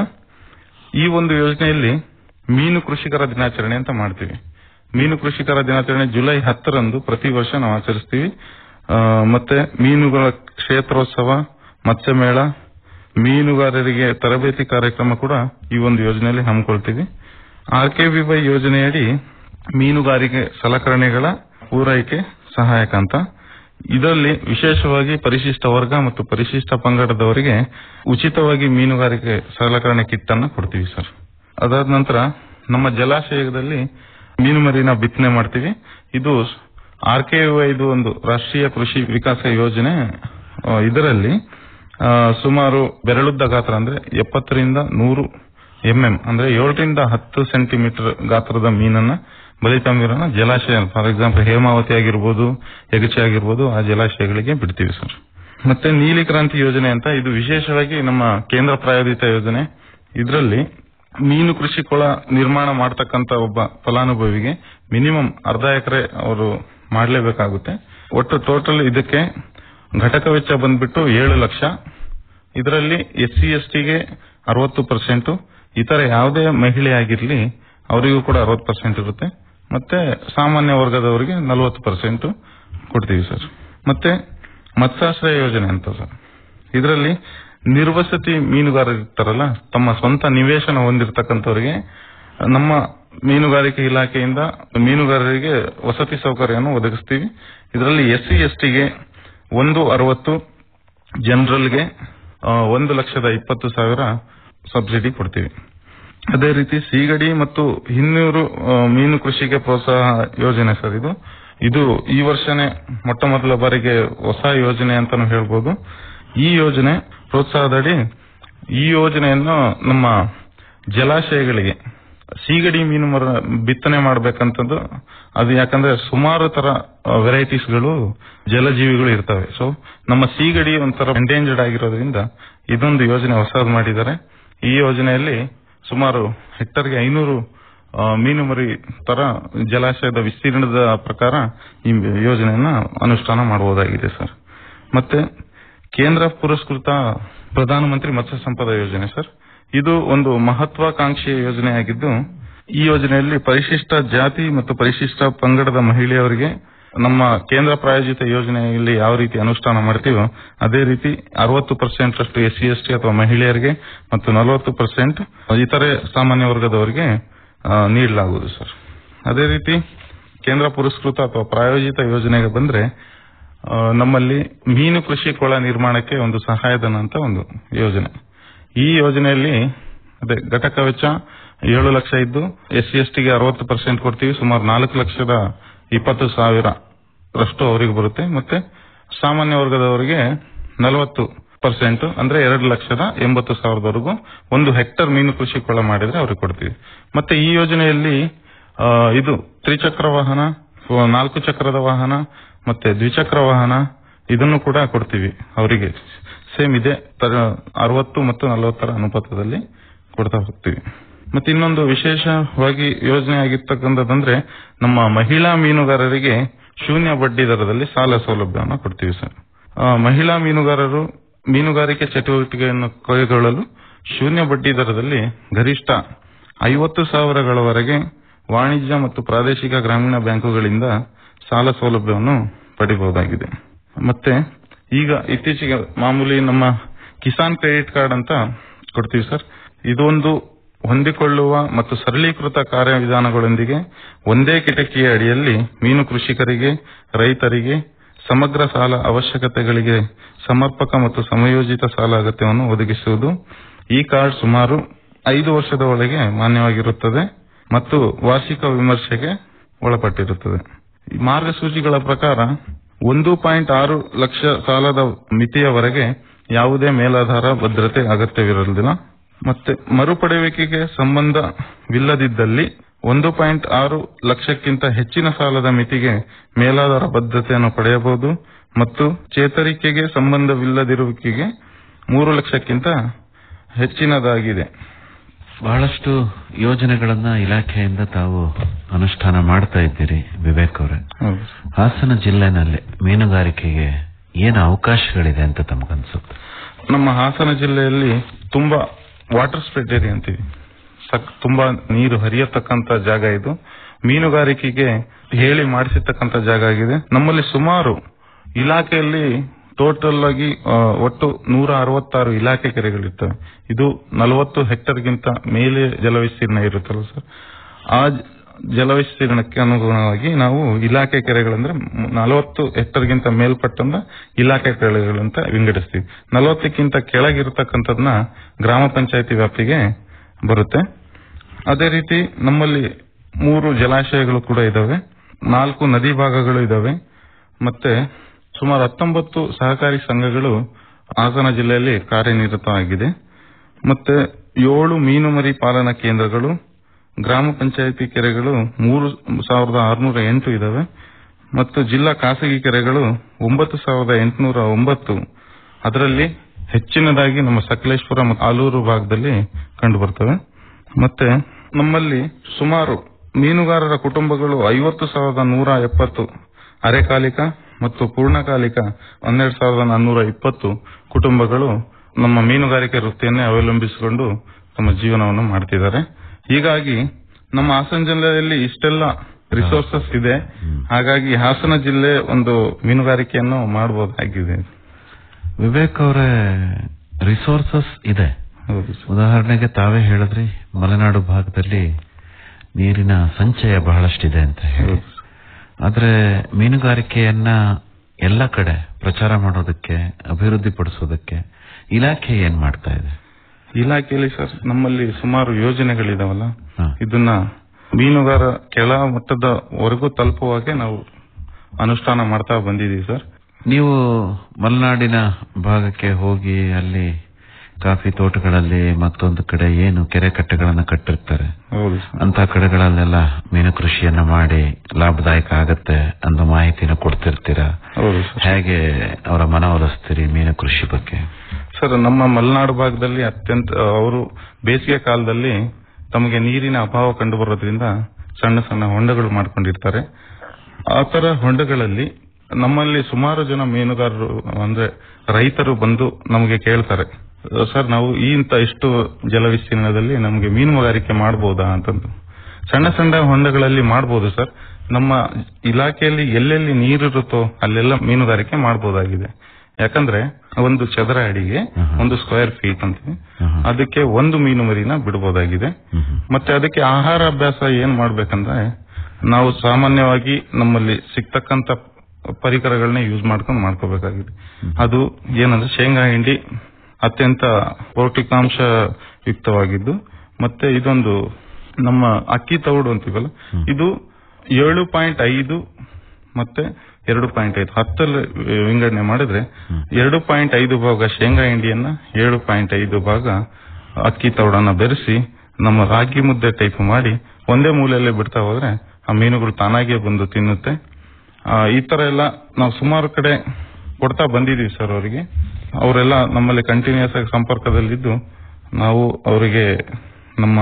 ಈ ಒಂದು ಯೋಜನೆಯಲ್ಲಿ ಮೀನು ಕೃಷಿಕರ ದಿನಾಚರಣೆ ಅಂತ ಮಾಡ್ತೀವಿ ಮೀನು ಕೃಷಿಕರ ದಿನಾಚರಣೆ ಜುಲೈ ಹತ್ತರಂದು ಪ್ರತಿ ವರ್ಷ ನಾವು ಆಚರಿಸ್ತೀವಿ ಆ, ಮತ್ತೆ ಮೀನುಗಳ ಕ್ಷೇತ್ರೋತ್ಸವ ಮತ್ಸ್ಯಮೇಳ ಮೀನುಗಾರರಿಗೆ ತರಬೇತಿ ಕಾರ್ಯಕ್ರಮ ಕೂಡ ಈ ಒಂದು ಯೋಜನೆಯಲ್ಲಿ ಹಮ್ಮಿಕೊಳ್ತೀವಿ ಆರ್ ಕೆ ವೈ ಯೋಜನೆಯಡಿ ಮೀನುಗಾರಿಕೆ ಸಲಕರಣೆಗಳ ಪೂರೈಕೆ ಸಹಾಯಕ ಅಂತ ಇದರಲ್ಲಿ ವಿಶೇಷವಾಗಿ ಪರಿಶಿಷ್ಟ ವರ್ಗ ಮತ್ತು ಪರಿಶಿಷ್ಟ ಪಂಗಡದವರಿಗೆ ಉಚಿತವಾಗಿ ಮೀನುಗಾರಿಕೆ ಸಲಕರಣೆ ಕಿಟ್ ಅನ್ನ ಕೊಡ್ತೀವಿ ಸರ್ ಅದಾದ ನಂತರ ನಮ್ಮ ಜಲಾಶಯದಲ್ಲಿ ಮೀನು ಮರಿನ ಬಿತ್ತನೆ ಮಾಡ್ತೀವಿ ಇದು ಆರ್ ಕೆ ಇದು ಒಂದು ರಾಷ್ಟ್ರೀಯ ಕೃಷಿ ವಿಕಾಸ ಯೋಜನೆ ಆ, ಇದರಲ್ಲಿ ಆ, ಸುಮಾರು ಬೆರಳುದ್ದ ಗಾತ್ರ ಅಂದ್ರೆ ಎಪ್ಪತ್ತರಿಂದ ನೂರು ಎಂಎಂ ಅಂದ್ರೆ ಏಳರಿಂದ ಹತ್ತು ಸೆಂಟಿಮೀಟರ್ ಗಾತ್ರದ ಮೀನನ್ನ ಬಲಿತಂಬಿರನ್ನ ಜಲಾಶಯ ಫಾರ್ ಎಕ್ಸಾಂಪಲ್ ಹೇಮಾವತಿ ಆಗಿರ್ಬೋದು ಯಗಚಿ ಆಗಿರ್ಬೋದು ಆ ಜಲಾಶಯಗಳಿಗೆ ಬಿಡ್ತೀವಿ ಸರ್ ಮತ್ತೆ ನೀಲಿ ಕ್ರಾಂತಿ ಯೋಜನೆ ಅಂತ ಇದು ವಿಶೇಷವಾಗಿ ನಮ್ಮ ಕೇಂದ್ರ ಪ್ರಾಯೋಜಿತ ಯೋಜನೆ ಇದರಲ್ಲಿ ಮೀನು ಕೃಷಿ ಕೊಳ ನಿರ್ಮಾಣ ಮಾಡತಕ್ಕಂತ ಒಬ್ಬ ಫಲಾನುಭವಿಗೆ ಮಿನಿಮಮ್ ಅರ್ಧ ಎಕರೆ ಅವರು ಮಾಡಲೇಬೇಕಾಗುತ್ತೆ ಒಟ್ಟು ಟೋಟಲ್ ಇದಕ್ಕೆ ಘಟಕ ವೆಚ್ಚ ಬಂದ್ಬಿಟ್ಟು ಏಳು ಲಕ್ಷ ಇದರಲ್ಲಿ ಎಸ್ ಸಿ ಎಸ್ ಟಿಗೆ ಅರವತ್ತು ಪರ್ಸೆಂಟ್ ಇತರ ಯಾವುದೇ ಮಹಿಳೆ ಆಗಿರ್ಲಿ ಅವರಿಗೂ ಕೂಡ ಅರವತ್ತು ಪರ್ಸೆಂಟ್ ಇರುತ್ತೆ ಮತ್ತೆ ಸಾಮಾನ್ಯ ವರ್ಗದವರಿಗೆ ನಲವತ್ತು ಪರ್ಸೆಂಟ್ ಕೊಡ್ತೀವಿ ಸರ್ ಮತ್ತೆ ಮತ್ಸ್ಯಾಶ್ರಯ ಯೋಜನೆ ಅಂತ ಸರ್ ಇದರಲ್ಲಿ ನಿರ್ವಸತಿ ಮೀನುಗಾರರು ಇರ್ತಾರಲ್ಲ ತಮ್ಮ ಸ್ವಂತ ನಿವೇಶನ ಹೊಂದಿರತಕ್ಕಂಥವರಿಗೆ ನಮ್ಮ ಮೀನುಗಾರಿಕೆ ಇಲಾಖೆಯಿಂದ ಮೀನುಗಾರರಿಗೆ ವಸತಿ ಸೌಕರ್ಯವನ್ನು ಒದಗಿಸ್ತೀವಿ ಇದರಲ್ಲಿ ಎಸ್ ಸಿ ಎಸ್ ಟಿಗೆ ಒಂದು ಅರವತ್ತು ಜನರಲ್ಗೆ ಆ, ಒಂದು ಲಕ್ಷದ ಇಪ್ಪತ್ತು ಸಾವಿರ ಸಬ್ಸಿಡಿ ಕೊಡ್ತೀವಿ ಅದೇ ರೀತಿ ಸೀಗಡಿ ಮತ್ತು ಹಿನ್ನೂರು ಆ, ಮೀನು ಕೃಷಿಗೆ ಪ್ರೋತ್ಸಾಹ ಯೋಜನೆ ಸರ್ ಇದು ಇದು ಈ ವರ್ಷನೇ ಮೊಟ್ಟ ಮೊದಲ ಬಾರಿಗೆ ಹೊಸ ಯೋಜನೆ ಅಂತಾನು ಹೇಳ್ಬೋದು ಈ ಯೋಜನೆ ಪ್ರೋತ್ಸಾಹದಡಿ ಈ ಯೋಜನೆಯನ್ನು ನಮ್ಮ ಜಲಾಶಯಗಳಿಗೆ ಸೀಗಡಿ ಮೀನು ಮರ ಬಿತ್ತನೆ ಮಾಡಬೇಕಂತದ್ದು ಅದು ಯಾಕಂದ್ರೆ ಸುಮಾರು ತರ ವೆರೈಟೀಸ್ಗಳು ಜಲಜೀವಿಗಳು ಇರ್ತವೆ ಸೊ ನಮ್ಮ ಸೀಗಡಿ ಒಂಥರ ಎಂಡೇಂಜರ್ಡ್ ಆಗಿರೋದ್ರಿಂದ ಇದೊಂದು ಯೋಜನೆ ಹೊಸದು ಮಾಡಿದ್ದಾರೆ ಈ ಯೋಜನೆಯಲ್ಲಿ ಸುಮಾರು ಹೆಕ್ಟರ್ಗೆ ಐನೂರು ಆ, ಮೀನು ಮರಿ ತರ ಜಲಾಶಯದ ವಿಸ್ತೀರ್ಣದ ಪ್ರಕಾರ ಈ ಯೋಜನೆಯನ್ನ ಅನುಷ್ಠಾನ ಮಾಡಬಹುದಾಗಿದೆ ಸರ್ ಮತ್ತೆ ಕೇಂದ್ರ ಪುರಸ್ಕೃತ ಪ್ರಧಾನಮಂತ್ರಿ ಮತ್ಸ್ಯ ಸಂಪದ ಯೋಜನೆ ಸರ್ ಇದು ಒಂದು ಮಹತ್ವಾಕಾಂಕ್ಷೆಯ ಯೋಜನೆಯಾಗಿದ್ದು ಈ ಯೋಜನೆಯಲ್ಲಿ ಪರಿಶಿಷ್ಟ ಜಾತಿ ಮತ್ತು ಪರಿಶಿಷ್ಟ ಪಂಗಡದ ಮಹಿಳೆಯರಿಗೆ ನಮ್ಮ ಕೇಂದ್ರ ಪ್ರಾಯೋಜಿತ ಯೋಜನೆಯಲ್ಲಿ ಯಾವ ರೀತಿ ಅನುಷ್ಠಾನ ಮಾಡ್ತೀವೋ ಅದೇ ರೀತಿ ಅರವತ್ತು ಪರ್ಸೆಂಟ್ ಅಷ್ಟು ಎಸ್ ಸಿ ಎಸ್ ಟಿ ಅಥವಾ ಮಹಿಳೆಯರಿಗೆ ಮತ್ತು ನಲವತ್ತು ಪರ್ಸೆಂಟ್ ಇತರೆ ಸಾಮಾನ್ಯ ವರ್ಗದವರಿಗೆ ಆ, ನೀಡಲಾಗುವುದು ಸರ್ ಅದೇ ರೀತಿ ಕೇಂದ್ರ ಪುರಸ್ಕೃತ ಅಥವಾ ಪ್ರಾಯೋಜಿತ ಯೋಜನೆಗೆ ಬಂದ್ರೆ ಆ, ನಮ್ಮಲ್ಲಿ ಮೀನು ಕೃಷಿ ಕೊಳ ನಿರ್ಮಾಣಕ್ಕೆ ಒಂದು ಸಹಾಯಧನ ಅಂತ ಒಂದು ಯೋಜನೆ ಈ ಯೋಜನೆಯಲ್ಲಿ ಅದೇ ಘಟಕ ವೆಚ್ಚ ಏಳು ಲಕ್ಷ ಇದ್ದು ಎಸ್ ಸಿ ಎಸ್ ಟಿಗೆ ಅರವತ್ತು ಪರ್ಸೆಂಟ್ ಕೊಡ್ತೀವಿ ಸುಮಾರು ನಾಲ್ಕು ಲಕ್ಷದ ಇಪ್ಪತ್ತು ಸಾವಿರ ರಷ್ಟು ಅವರಿಗೆ ಬರುತ್ತೆ ಮತ್ತೆ ಸಾಮಾನ್ಯ ವರ್ಗದವರಿಗೆ ನಲವತ್ತು ಪರ್ಸೆಂಟ್ ಅಂದ್ರೆ ಎರಡು ಲಕ್ಷದ ಎಂಬತ್ತು ಸಾವಿರದವರೆಗೂ ಒಂದು ಹೆಕ್ಟರ್ ಮೀನು ಕೃಷಿ ಕೊಳ ಮಾಡಿದ್ರೆ ಅವ್ರಿಗೆ ಕೊಡ್ತೀವಿ ಮತ್ತೆ ಈ ಯೋಜನೆಯಲ್ಲಿ ಆ, ಇದು ತ್ರಿಚಕ್ರ ವಾಹನ ಆ, ನಾಲ್ಕು ಚಕ್ರದ ವಾಹನ ಮತ್ತೆ ದ್ವಿಚಕ್ರ ವಾಹನ ಇದನ್ನು ಕೂಡ ಕೊಡ್ತೀವಿ ಅವರಿಗೆ ಸೇಮ್ ಇದೆ ಅರವತ್ತು ಮತ್ತು ನಲವತ್ತರ ಅನುಪಾತದಲ್ಲಿ ಕೊಡ್ತಾ ಹೋಗ್ತೀವಿ ಮತ್ತೆ ಇನ್ನೊಂದು ವಿಶೇಷವಾಗಿ ಯೋಜನೆ ಆಗಿರ್ತಕ್ಕಂಥದ್ದಂದ್ರೆ ನಮ್ಮ ಮಹಿಳಾ ಮೀನುಗಾರರಿಗೆ ಶೂನ್ಯ ಬಡ್ಡಿ ದರದಲ್ಲಿ ಸಾಲ ಸೌಲಭ್ಯವನ್ನು ಕೊಡ್ತೀವಿ ಸರ್ ಆ, ಮಹಿಳಾ ಮೀನುಗಾರರು ಮೀನುಗಾರಿಕೆ ಚಟುವಟಿಕೆಯನ್ನು ಕೈಗೊಳ್ಳಲು ಶೂನ್ಯ ಬಡ್ಡಿ ದರದಲ್ಲಿ ಗರಿಷ್ಠ ಐವತ್ತು ಸಾವಿರಗಳವರೆಗೆ ವಾಣಿಜ್ಯ ಮತ್ತು ಪ್ರಾದೇಶಿಕ ಗ್ರಾಮೀಣ ಬ್ಯಾಂಕುಗಳಿಂದ ಸಾಲ ಸೌಲಭ್ಯವನ್ನು ಪಡಿಬಹುದಾಗಿದೆ ಮತ್ತೆ ಈಗ ಇತ್ತೀಚೆಗೆ ಮಾಮೂಲಿ ನಮ್ಮ ಕಿಸಾನ್ ಕ್ರೆಡಿಟ್ ಕಾರ್ಡ್ ಅಂತ ಕೊಡ್ತೀವಿ ಸರ್ ಇದೊಂದು ಹೊಂದಿಕೊಳ್ಳುವ ಮತ್ತು ಸರಳೀಕೃತ ಕಾರ್ಯವಿಧಾನಗಳೊಂದಿಗೆ ಒಂದೇ ಕಿಟಕಿಯ ಅಡಿಯಲ್ಲಿ ಮೀನು ಕೃಷಿಕರಿಗೆ ರೈತರಿಗೆ ಸಮಗ್ರ ಸಾಲ ಅವಶ್ಯಕತೆಗಳಿಗೆ ಸಮರ್ಪಕ ಮತ್ತು ಸಮಯೋಜಿತ ಸಾಲ ಅಗತ್ಯವನ್ನು ಒದಗಿಸುವುದು ಈ ಕಾರ್ಡ್ ಸುಮಾರು ಐದು ವರ್ಷದ ಒಳಗೆ ಮಾನ್ಯವಾಗಿರುತ್ತದೆ ಮತ್ತು ವಾರ್ಷಿಕ ವಿಮರ್ಶೆಗೆ ಒಳಪಟ್ಟಿರುತ್ತದೆ ಈ ಮಾರ್ಗಸೂಚಿಗಳ ಪ್ರಕಾರ ಒಂದು ಪಾಯಿಂಟ್ ಆರು ಲಕ್ಷ ಸಾಲದ ಮಿತಿಯವರೆಗೆ ಯಾವುದೇ ಮೇಲಾಧಾರ ಭದ್ರತೆ ಅಗತ್ಯವಿರಲಿಲ್ಲ ಮತ್ತೆ ಮರುಪಡೆಯುವಿಕೆಗೆ ಸಂಬಂಧವಿಲ್ಲದಿದ್ದಲ್ಲಿ ಒಂದು ಪಾಯಿಂಟ್ ಆರು ಲಕ್ಷಕ್ಕಿಂತ ಹೆಚ್ಚಿನ ಸಾಲದ ಮಿತಿಗೆ ಮೇಲಾಧಾರ ಭದ್ರತೆಯನ್ನು ಪಡೆಯಬಹುದು ಮತ್ತು ಚೇತರಿಕೆಗೆ ಸಂಬಂಧವಿಲ್ಲದಿರುವಿಕೆಗೆ ಮೂರು ಲಕ್ಷಕ್ಕಿಂತ ಹೆಚ್ಚಿನದಾಗಿದೆ ಬಹಳಷ್ಟು ಯೋಜನೆಗಳನ್ನ ಇಲಾಖೆಯಿಂದ ತಾವು ಅನುಷ್ಠಾನ ಮಾಡ್ತಾ ಇದ್ದೀರಿ ವಿವೇಕ್ ಅವರೇ ಹೌದು ಹಾಸನ ಜಿಲ್ಲೆನಲ್ಲಿ ಮೀನುಗಾರಿಕೆಗೆ ಏನು ಅವಕಾಶಗಳಿದೆ ಅಂತ ತಮಗನ್ಸುತ್ತೆ ನಮ್ಮ ಹಾಸನ ಜಿಲ್ಲೆಯಲ್ಲಿ ತುಂಬಾ ವಾಟರ್ ಸ್ಪ್ರೆಡ್ ಏರಿಯಾ ಅಂತೀವಿ ಸಕ್- ತುಂಬಾ ನೀರು ಹರಿಯತಕ್ಕಂತ ಜಾಗ ಇದು ಮೀನುಗಾರಿಕೆಗೆ ಹೇಳಿ ಮಾಡಿಸಿರ್ತಕ್ಕಂತ ಜಾಗ ಆಗಿದೆ ನಮ್ಮಲ್ಲಿ ಸುಮಾರು ಇಲಾಖೆಯಲ್ಲಿ ಟೋಟಲ್ ಆಗಿ ಆ, ಒಟ್ಟು ನೂರ ಅರವತ್ತಾರು ಇಲಾಖೆ ಕೆರೆಗಳಿರ್ತವೆ ಇದು ನಲವತ್ತು ಹೆಕ್ಟರ್ಗಿಂತ ಮೇಲೆ ಜಲವಿಸ್ತೀರ್ಣ ಇರುತ್ತಲ್ಲ ಸರ್ ಆ ಜ- ಜಲವಿಸ್ತೀರ್ಣಕ್ಕೆ ಅನುಗುಣವಾಗಿ ನಾವು ಇಲಾಖೆ ಕೆರೆಗಳಂದ್ರೆ ನಲವತ್ತು ಹೆಕ್ಟರ್ಗಿಂತ ಮೇಲ್ಪಟ್ಟಂತ ಇಲಾಖೆ ಕೆರೆಗಳಂತ ವಿಂಗಡಿಸ್ತೀವಿ ನಲವತ್ತಕ್ಕಿಂತ ಕೆಳಗಿರತಕ್ಕಂಥದ್ನ ಗ್ರಾಮ ಪಂಚಾಯತಿ ವ್ಯಾಪ್ತಿಗೆ ಬರುತ್ತೆ ಅದೇ ರೀತಿ ನಮ್ಮಲ್ಲಿ ಮೂರು ಜಲಾಶಯಗಳು ಕೂಡ ಇದಾವೆ ನಾಲ್ಕು ನದಿ ಭಾಗಗಳು ಇದಾವೆ ಮತ್ತೆ ಸುಮಾರು ಹತ್ತೊಂಬತ್ತು ಸಹಕಾರಿ ಸಂಘಗಳು ಹಾಸನ ಜಿಲ್ಲೆಯಲ್ಲಿ ಕಾರ್ಯನಿರತವಾಗಿದೆ ಮತ್ತೆ ಏಳು ಮೀನುಮರಿ ಪಾಲನಾ ಕೇಂದ್ರಗಳು ಗ್ರಾಮ ಪಂಚಾಯಿತಿ ಕೆರೆಗಳು ಮೂರು ಸಾವಿರದ ಆರುನೂರ ಎಂಟು ಇದಾವೆ ಮತ್ತು ಜಿಲ್ಲಾ ಖಾಸಗಿ ಕೆರೆಗಳು ಒಂಬತ್ತು ಸಾವಿರದ ಎಂಟುನೂರ ಒಂಬತ್ತು ಅದರಲ್ಲಿ ಹೆಚ್ಚಿನದಾಗಿ ನಮ್ಮ ಸಕಲೇಶ್ಪುರ ಮತ್ತು ಆಲೂರು ಭಾಗದಲ್ಲಿ ಕಂಡು ಬರ್ತವೆ ಮತ್ತೆ ನಮ್ಮಲ್ಲಿ ಸುಮಾರು ಮೀನುಗಾರರ ಕುಟುಂಬಗಳು ಐವತ್ತು ಸಾವಿರದ ನೂರ ಎಪ್ಪತ್ತು ಅರೆಕಾಲಿಕ ಮತ್ತು ಪೂರ್ಣಕಾಲಿಕ ಹನ್ನೆರಡು ಸಾವಿರದ ನಾನ್ನೂರ ಇಪ್ಪತ್ತು ಕುಟುಂಬಗಳು ನಮ್ಮ ಮೀನುಗಾರಿಕೆ ವೃತ್ತಿಯನ್ನೇ ಅವಲಂಬಿಸಿಕೊಂಡು ತಮ್ಮ ಜೀವನವನ್ನು ಮಾಡ್ತಿದ್ದಾರೆ ಹೀಗಾಗಿ ನಮ್ಮ ಹಾಸನ ಜಿಲ್ಲೆಯಲ್ಲಿ ಇಷ್ಟೆಲ್ಲ ರಿಸೋರ್ಸಸ್ ಇದೆ ಹಾಗಾಗಿ ಹಾಸನ ಜಿಲ್ಲೆ ಒಂದು ಮೀನುಗಾರಿಕೆಯನ್ನು ಮಾಡಬಹುದಾಗಿದೆ ವಿವೇಕ್ ಅವರೇ ರಿಸೋರ್ಸಸ್ ಇದೆ ಹೌದು ಸರ್. ಉದಾಹರಣೆಗೆ ತಾವೇ ಹೇಳಿದ್ರಿ ಮಲೆನಾಡು ಭಾಗದಲ್ಲಿ ನೀರಿನ ಸಂಚಯ ಬಹಳಷ್ಟಿದೆ ಅಂತ ಹೇಳಿ ಹೌದು. ಆದ್ರೆ ಮೀನುಗಾರಿಕೆಯನ್ನ ಎಲ್ಲ ಕಡೆ ಪ್ರಚಾರ ಮಾಡೋದಕ್ಕೆ ಅಭಿವೃದ್ಧಿ ಪಡಿಸೋದಕ್ಕೆ ಇಲಾಖೆ ಏನ್ ಮಾಡ್ತಾ ಇದೆ ಇಲಾಖೆಯಲ್ಲಿ ಸರ್ ನಮ್ಮಲ್ಲಿ ಸುಮಾರು ಯೋಜನೆಗಳಿದಾವಲ್ಲ ಹ. ಇದನ್ನ ಮೀನುಗಾರ ಕೆಳ ಮಟ್ಟದವರೆಗೂ ತಲುಪುವಾಗೆ ನಾವು ಅನುಷ್ಠಾನ ಮಾಡ್ತಾ ಬಂದಿದ್ದೀವಿ ಸರ್ ನೀವು ಮಲೆನಾಡಿನ ಭಾಗಕ್ಕೆ ಹೋಗಿ ಅಲ್ಲಿ ಕಾಫಿ ತೋಟಗಳಲ್ಲಿ ಮತ್ತೊಂದು ಕಡೆ ಏನು ಕೆರೆ ಕಟ್ಟೆಗಳನ್ನ ಕಟ್ಟಿರ್ತಾರೆ ಹೌದು ಸರ್ ಅಂತ ಕಡೆಗಳಲ್ಲೆಲ್ಲ ಮೀನು ಕೃಷಿಯನ್ನ ಮಾಡಿ ಲಾಭದಾಯಕ ಆಗತ್ತೆ ಅನ್ನೋ ಮಾಹಿತಿನ ಕೊಡ್ತಿರ್ತೀರಾ ಹೌದು ಸರ್ ಹೇಗೆ ಅವರ ಮನವೊಲಿಸ್ತೀರಿ ಮೀನು ಕೃಷಿ ಬಗ್ಗೆ ಸರ್ ನಮ್ಮ ಮಲೆನಾಡು ಭಾಗದಲ್ಲಿ ಅತ್ಯಂತ ಅವರು ಬೇಸಿಗೆ ಕಾಲದಲ್ಲಿ ತಮಗೆ ನೀರಿನ ಅಭಾವ ಕಂಡು ಬರೋದ್ರಿಂದ ಸಣ್ಣ ಸಣ್ಣ ಹೊಂಡಗಳು ಮಾಡ್ಕೊಂಡಿರ್ತಾರೆ ಆ ತರ ಹೊಂಡಗಳಲ್ಲಿ ನಮ್ಮಲ್ಲಿ ಸುಮಾರು ಜನ ಮೀನುಗಾರರು ಅಂದ್ರೆ ರೈತರು ಬಂದು ನಮಗೆ ಕೇಳ್ತಾರೆ ಸರ್ ನಾವು ಈ ಇಂತ ಇಷ್ಟು ಜಲವಿಸ್ತೀರ್ಣದಲ್ಲಿ ನಮಗೆ ಮೀನುಗಾರಿಕೆ ಮಾಡಬಹುದಾ ಅಂತಂದು ಸಣ್ಣ ಸಣ್ಣ ಹೊಂಡಗಳಲ್ಲಿ ಮಾಡಬಹುದು ಸರ್ ನಮ್ಮ ಇಲಾಖೆಯಲ್ಲಿ ಎಲ್ಲೆಲ್ಲಿ ನೀರಿರುತ್ತೋ ಅಲ್ಲೆಲ್ಲ ಮೀನುಗಾರಿಕೆ ಮಾಡಬಹುದಾಗಿದೆ ಯಾಕಂದ್ರೆ ಒಂದು ಚದರ ಅಡಿಗೆ ಒಂದು ಸ್ಕ್ವೇರ್ ಫೀಟ್ ಅಂತ ಹ್ಮ್. ಅದಕ್ಕೆ ಒಂದು ಮೀನು ಮರಿನ ಬಿಡಬಹುದಾಗಿದೆ ಹ್ಮ್ ಹ್ಮ್. ಮತ್ತೆ ಅದಕ್ಕೆ ಆಹಾರ ಅಭ್ಯಾಸ ಏನ್ ಮಾಡ್ಬೇಕಂದ್ರೆ ನಾವು ಸಾಮಾನ್ಯವಾಗಿ ನಮ್ಮಲ್ಲಿ ಸಿಗ್ತಕ್ಕಂತ ಪರಿಕರಗಳನ್ನ ಯೂಸ್ ಮಾಡ್ಕೊಂಡು ಮಾಡ್ಕೋಬೇಕಾಗಿದೆ ಅದು ಏನಂದ್ರೆ ಶೇಂಗಾ ಹಿಂಡಿ ಅತ್ಯಂತ ಪೌಷ್ಟಿಕಾಂಶ ಯುಕ್ತವಾಗಿದ್ದು ಮತ್ತೆ ಇದೊಂದು ನಮ್ಮ ಅಕ್ಕಿ ತೌಡು ಅಂತೀವಲ್ಲ ಇದು ಏಳು ಪಾಯಿಂಟ್ ಐದು ಮತ್ತೆ ಎರಡು ಪಾಯಿಂಟ್ ಐದು ಹತ್ತಲ್ಲಿ ವಿಂಗಡಣೆ ಮಾಡಿದ್ರೆ ಎರಡು ಪಾಯಿಂಟ್ ಐದು ಭಾಗ ಶೇಂಗಾ ಹಿಂಡಿಯನ್ನ ಏಳು ಪಾಯಿಂಟ್ ಐದು ಭಾಗ ಅಕ್ಕಿ ತೌಡನ್ನ ಬೆರೆಸಿ ನಮ್ಮ ರಾಗಿ ಮುದ್ದೆ ಟೈಪ್ ಮಾಡಿ ಒಂದೇ ಮೂಲೆಯಲ್ಲೇ ಬಿಡ್ತಾ ಹೋದ್ರೆ ಆ ಮೀನುಗಳು ತಾನಾಗಿಯೇ ಬಂದು ತಿನ್ನುತ್ತೆ ಆ, ಈ ತರ ಎಲ್ಲ ನಾವು ಸುಮಾರು ಕಡೆ ಕೊಡ್ತಾ ಬಂದಿದೀವಿ ಸರ್ ಅವರಿಗೆ ಅವರೆಲ್ಲ ನಮ್ಮಲ್ಲಿ ಕಂಟಿನ್ಯೂಸ್ ಆಗಿ ಸಂಪರ್ಕದಲ್ಲಿದ್ದು ನಾವು ಅವರಿಗೆ ನಮ್ಮ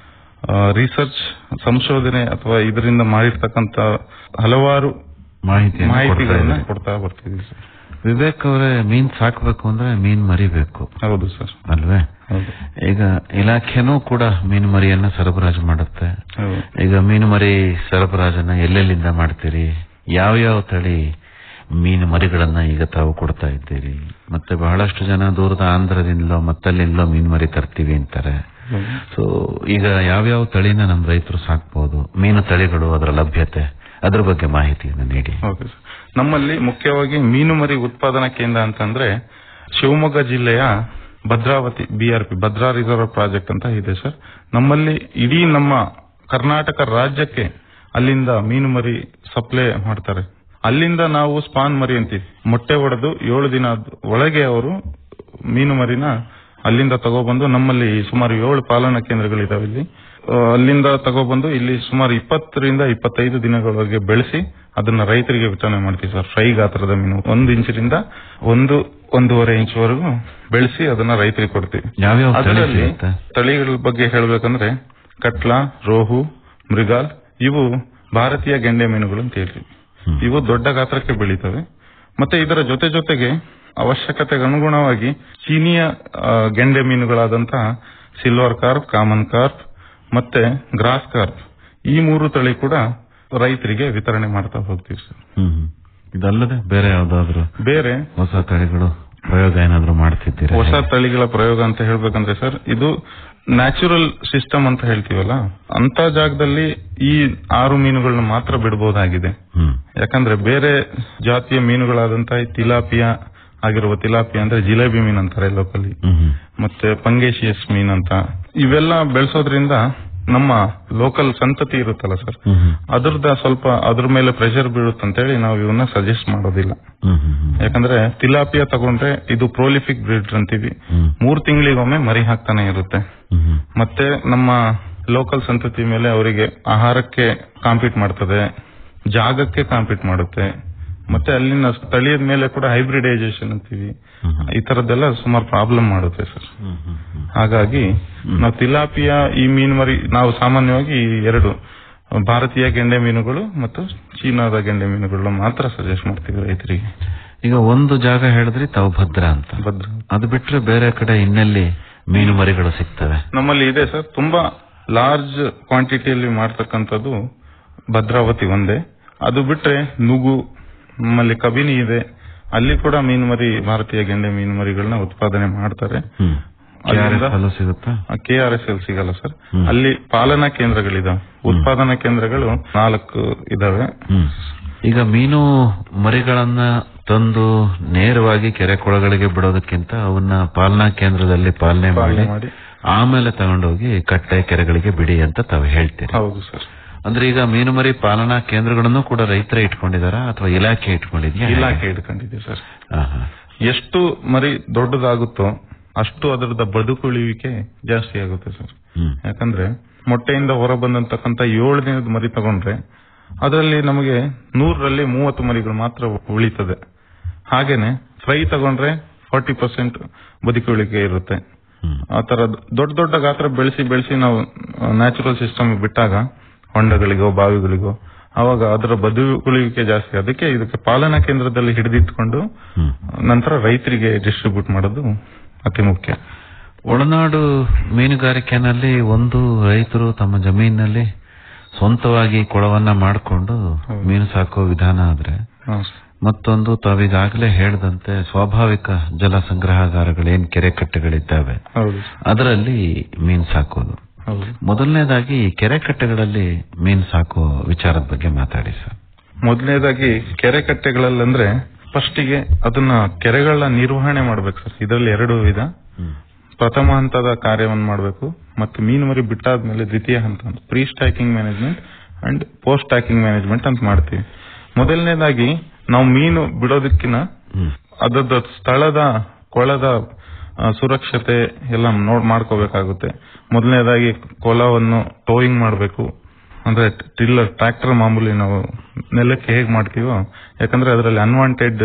ರಿಸರ್ಚ್ ಸಂಶೋಧನೆ ಅಥವಾ ಇದರಿಂದ ಮಾಡಿರ್ತಕ್ಕಂತ ಹಲವಾರು ಮಾಹಿತಿಯನ್ನು ಕೊಡ್ತಾ ಮಾಹಿತಿಗಳನ್ನ ಇದ್ದೀರಿ. ಕೊಡ್ತಾ ಬರ್ತೀವಿ ಸರ್ ವಿವೇಕ್ ಅವರೇ ಮೀನ್ ಸಾಕಬೇಕು ಅಂದ್ರೆ ಮೀನ್ ಮರಿಬೇಕು ಹೌದು ಸರ್ ಅಲ್ವೇ ಹೌದು ಈಗ ಇಲಾಖೆನೂ ಕೂಡ ಮೀನು ಮರಿಯನ್ನ ಸರಬರಾಜು ಮಾಡುತ್ತೆ ಹೌದು ಈಗ ಮೀನು ಮರಿ ಸರಬರಾಜನ್ನ ಎಲ್ಲೆಲ್ಲಿಂದ ಮಾಡ್ತೀರಿ ಯಾವ ಯಾವ ತಳಿ ಮೀನು ಮರಿಗಳನ್ನ ಈಗ ತಾವು ಕೊಡ್ತಾ ಇದ್ದೀರಿ ಮತ್ತೆ ಬಹಳಷ್ಟು ಜನ ದೂರದ ಆಂಧ್ರದಿಂದಲೋ ಮತ್ತಲ್ಲಿಂದಲೋ ಮೀನು ಮರಿ ತರ್ತೀವಿ ಅಂತಾರೆ ಹೌದು. ಸೊ ಈಗ ಯಾವ್ಯಾವ ತಳಿನ ನಮ್ಮ ರೈತರು ಸಾಕ್ಬಹುದು ಮೀನು ತಳಿಗಳು ಅದರ ಲಭ್ಯತೆ ಅದ್ರ ಬಗ್ಗೆ ಮಾಹಿತಿಯನ್ನು ನೀಡಿ ಓಕೆ ಸರ್ ನಮ್ಮಲ್ಲಿ ಮುಖ್ಯವಾಗಿ ಮೀನು ಮರಿ ಉತ್ಪಾದನಾ ಕೇಂದ್ರ ಅಂತಂದ್ರೆ ಶಿವಮೊಗ್ಗ ಜಿಲ್ಲೆಯ Bhadravati BRP Bhadra reserve project ಅಂತ ಇದೆ ಸರ್ ನಮ್ಮಲ್ಲಿ ಇಡೀ ನಮ್ಮ ಕರ್ನಾಟಕ ರಾಜ್ಯಕ್ಕೆ ಅಲ್ಲಿಂದ ಮೀನು ಮರಿ ಸಪ್ಲೈ ಮಾಡ್ತಾರೆ ಅಲ್ಲಿಂದ ನಾವು ಸ್ಪಾನ್ ಮರಿ ಅಂತೀವಿ ಮೊಟ್ಟೆ ಹೊಡೆದು ಏಳು ದಿನ ಒಳಗೆ ಅವರು ಮೀನು ಮರಿನ ಅಲ್ಲಿಂದ ತಗೊಬಂದು ನಮ್ಮಲ್ಲಿ ಸುಮಾರು ಏಳು ಪಾಲನಾ ಕೇಂದ್ರಗಳಿದಾವೆ ಇಲ್ಲಿ ಆ, ಅಲ್ಲಿಂದ ತಗೊಬಂದು ಇಲ್ಲಿ ಸುಮಾರು ಇಪ್ಪತ್ತರಿಂದ ಇಪ್ಪತ್ತೈದು ದಿನಗಳವರೆಗೆ ಬೆಳೆಸಿ ಅದನ್ನ ರೈತರಿಗೆ ವಿತರಣೆ ಮಾಡ್ತೀವಿ ಸರ್ ಫ್ರೈ ಗಾತ್ರದ ಮೀನು ಒಂದು ಇಂಚಿನಿಂದ ಒಂದು ಒಂದೂವರೆ ಇಂಚ್ವರೆಗೂ ಬೆಳೆಸಿ ಅದನ್ನ ರೈತರಿಗೆ ಕೊಡ್ತೀವಿ ಯಾವ್ಯಾವ ತಳಿ ಅದರಲ್ಲಿ ಸಿಗುತ್ತೆ ತಳಿಗಳ ಬಗ್ಗೆ ಹೇಳಬೇಕಂದ್ರೆ ಕಟ್ಲ ರೋಹು ಮೃಗಾಲ್ ಇವು ಭಾರತೀಯ ಗೆಂಡೆ ಮೀನುಗಳು ಅಂತ ಹೇಳ್ತೀವಿ ಹ್ಮ್. ಇವು ದೊಡ್ಡ ಗಾತ್ರಕ್ಕೆ ಬೆಳೀತವೆ ಮತ್ತೆ ಇದರ ಜೊತೆ ಜೊತೆಗೆ ಅವಶ್ಯಕತೆಗೆ ಅನುಗುಣವಾಗಿ ಚೀನಿಯ ಆ, ಗೆಂಡೆ ಮೀನುಗಳಾದಂತಹ ಸಿಲ್ವರ್ ಕಾರ್ಪ್ ಕಾಮನ್ ಕಾರ್ಪ್ ಮತ್ತೆ ಗ್ರಾಸ್ ಕಾರ್ಪ್ ಈ ಮೂರು ತಳಿ ಕೂಡ ರೈತರಿಗೆ ವಿತರಣೆ ಮಾಡ್ತಾ ಹೋಗ್ತೀವಿ ಸರ್ ಹ್ಮ್ ಹ್ಮ್. ಇದಲ್ಲದೆ ಬೇರೆ ಯಾವ್ದಾದ್ರು ಬೇರೆ ಹೊಸ ತಳಿಗಳು ಪ್ರಯೋಗ ಏನಾದ್ರು ಮಾಡ್ತಿದ್ದೀರಾ ಹೊಸ ತಳಿಗಳ ಪ್ರಯೋಗ ಅಂತ ಹೇಳ್ಬೇಕಂದ್ರೆ ಸರ್ ಇದು ನ್ಯಾಚುರಲ್ ಸಿಸ್ಟಮ್ ಅಂತ ಹೇಳ್ತೀವಲ್ಲ ಅಂತ ಜಾಗದಲ್ಲಿ ಈ ಆರು ಮೀನುಗಳನ್ನ ಮಾತ್ರ ಬಿಡಬಹುದಾಗಿದೆ ಹ್ಮ್ ಯಾಕಂದ್ರೆ ಬೇರೆ ಜಾತಿಯ ಮೀನುಗಳಾದಂತಹ ಈ ತಿಲಾಪಿಯಾ ಆಗಿರುವ ತಿಲಾಪಿಯಾ ಅಂದ್ರೆ ಜಿಲೇಬಿ ಮೀನ್ ಅಂತಾರೆ ಲೋಕಲಿ ಹ್ಮ್ ಹ್ಮ್ ಮತ್ತೆ ಪಂಗೇಶಿಯಸ್ ಮೀನ್ ಅಂತ ಇವೆಲ್ಲ ಬೆಳೆಸೋದ್ರಿಂದ ನಮ್ಮ ಲೋಕಲ್ ಸಂತತಿ ಇರುತ್ತಲ್ಲ ಸರ್ ಹ್ಮ್ ಹ್ಮ್ ಅದ್ರದ ಸ್ವಲ್ಪ ಅದ್ರ ಮೇಲೆ ಪ್ರೆಷರ್ ಬೀಳುತ್ತಂತೇಳಿ ನಾವು ಇವನ್ನ ಸಜೆಸ್ಟ್ ಮಾಡೋದಿಲ್ಲ ಹ್ಮ್ ಹ್ಮ್ ಹ್ಮ್ ಯಾಕಂದ್ರೆ ತಿಲಾಪಿಯಾ ತಗೊಂಡ್ರೆ ಇದು ಪ್ರೋಲಿಫಿಕ್ ಬ್ರೀಡರ್ ಅಂತೀವಿ ಹ್ಮ್ ಮೂರ್ ತಿಂಗಳಿಗೊಮ್ಮೆ ಮರಿ ಹಾಕ್ತಾನೆ ಇರುತ್ತೆ ಹ್ಮ್ ಹ್ಮ್ ಮತ್ತೆ ನಮ್ಮ ಲೋಕಲ್ ಸಂತತಿ ಮೇಲೆ ಅವರಿಗೆ ಆಹಾರಕ್ಕೆ ಕಾಂಪೀಟ್ ಮಾಡ್ತದೆ ಜಾಗಕ್ಕೆ ಕಾಂಪೀಟ್ ಮಾಡುತ್ತೆ ಮತ್ತೆ ಅಲ್ಲಿನ ಸ್ಥಳೀಯದ ಮೇಲೆ ಕೂಡ ಹೈಬ್ರಿಡೈಸೇಷನ್ ಅಂತೀವಿ ಹ್ಮ್ ಹ್ಮ್. ಈ ತರದ್ದೆಲ್ಲ ಸುಮಾರು ಪ್ರಾಬ್ಲಮ್ ಮಾಡುತ್ತೆ ಸರ್ ಹ್ಮ್ ಹ್ಮ್ ಹ್ಮ್. ಹಾಗಾಗಿ ನಾವು ತಿಲಾಪಿಯಾ ಈ ಮೀನು ಮರಿ ನಾವು ಸಾಮಾನ್ಯವಾಗಿ ಈ ಎರಡು ಭಾರತೀಯ ಗೆಂಡೆ ಮೀನುಗಳು ಮತ್ತು ಚೀನಾದ ಗೆಂಡೆ ಮೀನುಗಳು ಮಾತ್ರ ಸಜೆಸ್ಟ್ ಮಾಡ್ತೀವಿ ರೈತರಿಗೆ ಈಗ ಒಂದು ಜಾಗ ಹೇಳಿದ್ರಿ ತಾವು ಭದ್ರ ಅಂತ ಭದ್ರ ಅದು ಬಿಟ್ರೆ ಬೇರೆ ಕಡೆ ಇನ್ನೆಲ್ಲಿ ಮೀನು ಮರಿಗಳು ಸಿಗ್ತವೆ ನಮ್ಮಲ್ಲಿ ಇದೆ ಸರ್ ತುಂಬಾ ಲಾರ್ಜ್ ಕ್ವಾಂಟಿಟಿಯಲ್ಲಿ ಮಾಡ್ತಕ್ಕಂಥದ್ದು ಭದ್ರಾವತಿ ಒಂದೇ ಅದು ಬಿಟ್ರೆ ನುಗು ನಮ್ಮಲ್ಲಿ ಕಬಿನಿ ಇದೆ ಅಲ್ಲಿ ಕೂಡ ಮೀನು ಮರಿ ಭಾರತೀಯ ಗೆಂಡೆ ಮೀನು ಮರಿಗಳನ್ನ ಉತ್ಪಾದನೆ ಮಾಡ್ತಾರೆ ಹ್ಮ್ ಅಲ್ಲಿಂದ- ಅಲ್ಲೂ ಸಿಗುತ್ತಾ ಕೆ ಆರ್ ಎಸ್ ಎಲ್ ಸಿಗಲ್ಲ ಸರ್ ಹ್ಮ್. ಅಲ್ಲಿ ಪಾಲನಾ ಕೇಂದ್ರಗಳಿದಾವೆ ಉತ್ಪಾದನಾ ಕೇಂದ್ರಗಳು ನಾಲ್ಕು ಇದಾವೆ ಹ್ಮ್ ಈಗ ಮೀನು ಮರಿಗಳನ್ನ ತಂದು ನೇರವಾಗಿ ಕೆರೆ ಕೊಳಗಳಿಗೆ ಬಿಡೋದಕ್ಕಿಂತ ಅವನ್ನ ಪಾಲನಾ ಕೇಂದ್ರದಲ್ಲಿ ಪಾಲನೆ ಪಾಲನೆ ಮಾಡಿ ಮಾಡಿ ಆಮೇಲೆ ತಗೊಂಡೋಗಿ ಕಟ್ಟೆ ಕೆರೆಗಳಿಗೆ ಬಿಡಿ ಅಂತ ತಾವು ಹೇಳ್ತೀರಿ ಹೌದು ಸರ್ ಅಂದ್ರೆ ಈಗ ಮೀನು ಮರಿ ಪಾಲನಾ ಕೇಂದ್ರಗಳನ್ನು ಕೂಡ ರೈತರೇ ಇಟ್ಕೊಂಡಿದಾರಾ ಅಥವಾ ಇಲಾಖೆ ಇಟ್ಕೊಂಡಿದ್ಯಾ ಇಲಾಖೆ ಹಿಡ್ಕೊಂಡಿದೆ ಸರ್ ಹಾ, ಹಾ. ಎಷ್ಟು ಮರಿ ದೊಡ್ಡದಾಗುತ್ತೋ ಅಷ್ಟು ಅದರದ ಬದುಕುಳಿಯುವಿಕೆ ಜಾಸ್ತಿ ಆಗುತ್ತೆ ಸರ್ ಹ್ಮ್ ಯಾಕಂದ್ರೆ ಮೊಟ್ಟೆಯಿಂದ ಹೊರ ಬಂದಂತಕ್ಕಂತ ಏಳು ದಿನದ ಮರಿ ತಗೊಂಡ್ರೆ ಅದರಲ್ಲಿ ನಮಗೆ ನೂರರಲ್ಲಿ ಮೂವತ್ತು ಮರಿಗಳು ಮಾತ್ರ ಉಳಿತದೆ ಹಾಗೇನೆ ಫ್ರೈ ತಗೊಂಡ್ರೆ ಫಾರ್ಟಿ ಪರ್ಸೆಂಟ್ ಬದುಕುಳಿಕೆ ಇರುತ್ತೆ ಹ್ಮ್ ಆ ತರ ದೊಡ್ಡ ದೊಡ್ಡ ಗಾತ್ರ ಬೆಳೆಸಿ ಬೆಳೆಸಿ ನಾವು ನ್ಯಾಚುರಲ್ ಸಿಸ್ಟಮ್ ಬಿಟ್ಟಾಗ ಹೊಂಡಗಳಿಗೋ ಬಾವಿಗಳಿಗೋ ಅವಾಗ ಅದರ ಬದುಕುಳಿಯುವಿಕೆ ಜಾಸ್ತಿ ಅದಕ್ಕೆ ಇದಕ್ಕೆ ಪಾಲನಾ ಕೇಂದ್ರದಲ್ಲಿ ಹಿಡಿದಿಟ್ಕೊಂಡು ಹ್ಮ್ ನಂತರ ರೈತರಿಗೆ ಡಿಸ್ಟ್ರಿಬ್ಯೂಟ್ ಮಾಡೋದು ಅತಿ ಮುಖ್ಯ ಒಳನಾಡು ಮೀನುಗಾರಿಕೆನಲ್ಲಿ ಒಂದು ರೈತರು ತಮ್ಮ ಜಮೀನಿನಲ್ಲಿ ಸ್ವಂತವಾಗಿ ಕೊಳವನ್ನ ಮಾಡಿಕೊಂಡು ಹೌದು. ಮೀನು ಸಾಕೋ ವಿಧಾನ ಆದ್ರೆ ಹಾ, ಮತ್ತೊಂದು ತಾವೀಗಾಗಲೇ ಹೇಳಿದಂತೆ ಸ್ವಾಭಾವಿಕ ಜಲ ಸಂಗ್ರಹಾಗಾರಗಳೇನ್ ಕೆರೆ ಕಟ್ಟೆಗಳಿದ್ದಾವೆ ಹೌದು ಅದರಲ್ಲಿ ಮೀನು ಸಾಕೋದು ಹೌದು ಮೊದಲನೇದಾಗಿ ಈ ಕೆರೆ ಕಟ್ಟೆಗಳಲ್ಲಿ ಮೀನು ಸಾಕೋ ವಿಚಾರದ ಬಗ್ಗೆ ಮಾತಾಡಿ ಸರ್ ಮೊದಲನೇದಾಗಿ ಕೆರೆ ಕಟ್ಟೆಗಳಲ್ಲಂದ್ರೆ ಫಸ್ಟಿಗೆ ಅದನ್ನ ಕೆರೆಗಳ ನಿರ್ವಹಣೆ ಮಾಡ್ಬೇಕು ಸರ್ ಇದರಲ್ಲಿ ಎರಡು ವಿಧ ಪ್ರಥಮ ಹಂತದ ಕಾರ್ಯವನ್ನು ಮಾಡಬೇಕು ಮತ್ತು ಮೀನು ಮರಿ ಬಿಟ್ಟಾದ್ಮೇಲೆ ದ್ವಿತೀಯ ಹಂತ pre stocking management and post stocking management ಅಂತ ಮಾಡ್ತೀವಿ ಮೊದಲನೇದಾಗಿ ನಾವು ಮೀನು ಬಿಡೋದಕ್ಕಿಂತ ಹ್ಮ್ ಅದರದ ಸ್ಥಳದ ಕೊಳದ ಆ, ಸುರಕ್ಷತೆ ಎಲ್ಲ ನೋಡ್ ಮಾಡ್ಕೋಬೇಕಾಗುತ್ತೆ ಮೊದಲನೇದಾಗಿ ಕೊಲವನ್ನು ಟೋಯಿಂಗ್ ಮಾಡಬೇಕು ಅಂದ್ರೆ ಟಿಲ್ಲರ್ ಟ್ರ್ಯಾಕ್ಟರ್ ಮಾಮೂಲಿ ನಾವು ನೆಲಕ್ಕೆ ಹೇಗ್ ಮಾಡ್ತೀವೋ ಯಾಕಂದ್ರೆ ಅದರಲ್ಲಿ ಅನ್ವಾಂಟೆಡ್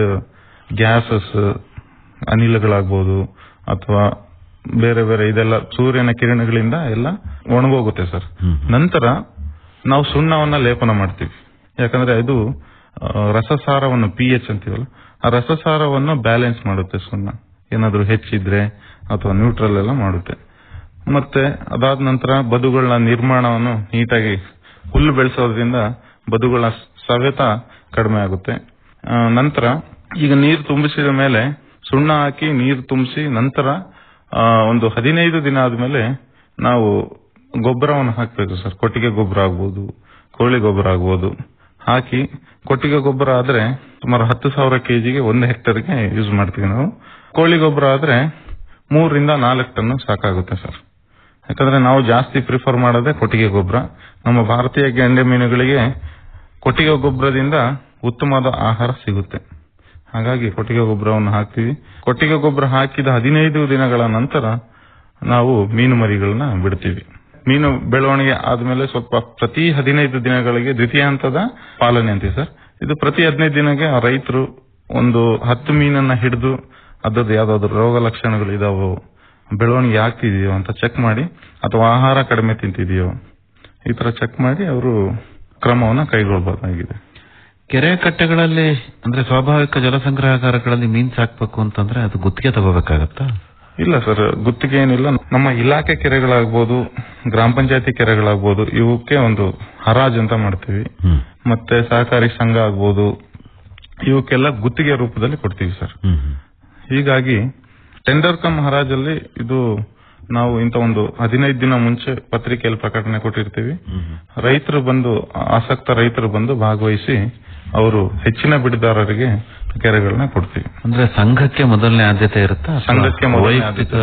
ಗ್ಯಾಸಸ್ ಅನಿಲಗಳಾಗ್ಬೋದು ಅಥವಾ ಬೇರೆ ಬೇರೆ ಇದೆಲ್ಲ ಸೂರ್ಯನ ಕಿರಣಗಳಿಂದ ಎಲ್ಲ ಒಣಗೋಗುತ್ತೆ ಸರ್ ಹ್ಮ್. ನಂತರ ನಾವು ಸುಣ್ಣವನ್ನ ಲೇಪನ ಮಾಡ್ತೀವಿ ಯಾಕಂದ್ರೆ ಇದು ಆ, ರಸಸಾರವನ್ನು ಪಿ ಎಚ್ ಅಂತೀವಲ್ಲ ಆ ರಸಸಾರವನ್ನು ಬ್ಯಾಲೆನ್ಸ್ ಮಾಡುತ್ತೆ ಸುಣ್ಣ ಏನಾದ್ರೂ ಹೆಚ್ಚಿದ್ರೆ ಅಥವಾ ನ್ಯೂಟ್ರಲ್ ಎಲ್ಲ ಮಾಡುತ್ತೆ ಮತ್ತೆ ಅದಾದ ನಂತರ ಬದುಗಳ ನಿರ್ಮಾಣವನ್ನು ನೀಟಾಗಿ ಹುಲ್ಲು ಬೆಳೆಸೋದ್ರಿಂದ ಬದುಗಳ ಸವೆತ ಕಡಿಮೆ ಆಗುತ್ತೆ ಆ, ನಂತರ ಈಗ ನೀರು ತುಂಬಿಸಿದ ಮೇಲೆ ಸುಣ್ಣ ಹಾಕಿ ನೀರು ತುಂಬಿಸಿ ನಂತರ ಆ, ಒಂದು ಹದಿನೈದು ದಿನ ಆದ್ಮೇಲೆ ನಾವು ಗೊಬ್ಬರವನ್ನು ಹಾಕ್ಬೇಕು ಸರ್ ಕೊಟ್ಟಿಗೆ ಗೊಬ್ಬರ ಆಗ್ಬೋದು ಕೋಳಿ ಗೊಬ್ಬರ ಆಗ್ಬೋದು ಹಾಕಿ ಕೊಟ್ಟಿಗೆ ಗೊಬ್ಬರ ಆದ್ರೆ ಸುಮಾರು ಹತ್ತು ಸಾವಿರ ಕೆಜಿಗೆ ಒಂದು ಹೆಕ್ಟರ್ಗೆ ಯೂಸ್ ಮಾಡ್ತೀವಿ ನಾವು ಕೋಳಿ ಗೊಬ್ಬರ ಆದ್ರೆ ಮೂರರಿಂದ ನಾಲ್ಕು ಟನ್ ಸಾಕಾಗುತ್ತೆ ಸರ್ ಯಾಕಂದ್ರೆ ನಾವು ಜಾಸ್ತಿ ಪ್ರಿಫರ್ ಮಾಡೋದೇ ಕೊಟ್ಟಿಗೆ ಗೊಬ್ಬರ ನಮ್ಮ ಭಾರತೀಯ ಗೆಂಡೆ ಮೀನುಗಳಿಗೆ ಕೊಟ್ಟಿಗೆ ಗೊಬ್ಬರದಿಂದ ಉತ್ತಮವಾದ ಆಹಾರ ಸಿಗುತ್ತೆ ಹಾಗಾಗಿ ಕೊಟ್ಟಿಗೆ ಗೊಬ್ಬರವನ್ನು ಹಾಕ್ತೀವಿ ಕೊಟ್ಟಿಗೆ ಗೊಬ್ಬರ ಹಾಕಿದ ಹದಿನೈದು ದಿನಗಳ ನಂತರ ನಾವು ಮೀನು ಮರಿಗಳನ್ನ ಬಿಡ್ತೀವಿ ಮೀನು ಬೆಳವಣಿಗೆ ಆದ್ಮೇಲೆ ಸ್ವಲ್ಪ ಪ್ರತಿ ಹದಿನೈದು ದಿನಗಳಿಗೆ ದ್ವಿತೀಯ ಹಂತದ ಪಾಲನೆ ಅಂತೀವಿ ಸರ್ ಇದು ಪ್ರತಿ ಹದಿನೈದು ದಿನಕ್ಕೆ ಆ ರೈತರು ಒಂದು ಹತ್ತು ಮೀನನ್ನ ಹಿಡಿದು ಅದ್ರದ್ದು ಯಾವ್ದಾದ್ರು ರೋಗ ಲಕ್ಷಣಗಳು ಇದಾವೋ ಬೆಳವಣಿಗೆ ಆಗ್ತಿದೆಯೋ ಅಂತ ಚೆಕ್ ಮಾಡಿ ಅಥವಾ ಆಹಾರ ಕಡಿಮೆ ತಿಂತಿದೆಯೋ ಈ ತರ ಚೆಕ್ ಮಾಡಿ ಅವರು ಕ್ರಮವನ್ನ ಕೈಗೊಳ್ಳಬಹುದಾಗಿದೆ ಕೆರೆ ಕಟ್ಟೆಗಳಲ್ಲಿ ಅಂದ್ರೆ ಸ್ವಾಭಾವಿಕ ಜಲಸಂಗ್ರಹಗಾರಗಳಲ್ಲಿ ಮೀನ್ ಸಾಕ್ಬೇಕು ಅಂತಂದ್ರೆ ಅದು ಗುತ್ತಿಗೆ ತಗೋಬೇಕಾಗತ್ತಾ ಇಲ್ಲ ಸರ್ ಗುತ್ತಿಗೆ ಏನಿಲ್ಲ ನಮ್ಮ ಇಲಾಖೆ ಕೆರೆಗಳಾಗ್ಬೋದು ಗ್ರಾಮ ಪಂಚಾಯತಿ ಕೆರೆಗಳಾಗ್ಬೋದು ಇವಕ್ಕೆ ಒಂದು ಹರಾಜ್ ಅಂತ ಮಾಡ್ತೀವಿ ಹ್ಮ್ ಮತ್ತೆ ಸಹಕಾರಿ ಸಂಘ ಆಗ್ಬೋದು ಇವಕ್ಕೆಲ್ಲ ಗುತ್ತಿಗೆ ರೂಪದಲ್ಲಿ ಕೊಡ್ತೀವಿ ಸರ್ ಹ್ಮ್ ಹ್ಮ್. ಹೀಗಾಗಿ ಟೆಂಡರ್ ಕಮ್ ಹರಾಜಲ್ಲಿ ಇದು ನಾವು ಇಂತ ಒಂದು ಹದಿನೈದು ದಿನ ಮುಂಚೆ ಪತ್ರಿಕೆಯಲ್ಲಿ ಪ್ರಕಟಣೆ ಕೊಟ್ಟಿರ್ತೀವಿ ಹ್ಮ್ ಹ್ಮ್. ರೈತರು ಬಂದು ಆಸಕ್ತ ರೈತರು ಬಂದು ಭಾಗವಹಿಸಿ ಅವರು ಹೆಚ್ಚಿನ ಬಿಡಿದಾರರಿಗೆ ಕೆರೆಗಳನ್ನ ಕೊಡ್ತೀವಿ ಅಂದ್ರೆ ಸಂಘಕ್ಕೆ ಮೊದಲನೇ ಆದ್ಯತೆ ಇರುತ್ತಾ ಅಥವಾ ಸಂಘಕ್ಕೆ ಮೊದಲನೇ ವೈಯಕ್ತಿಕ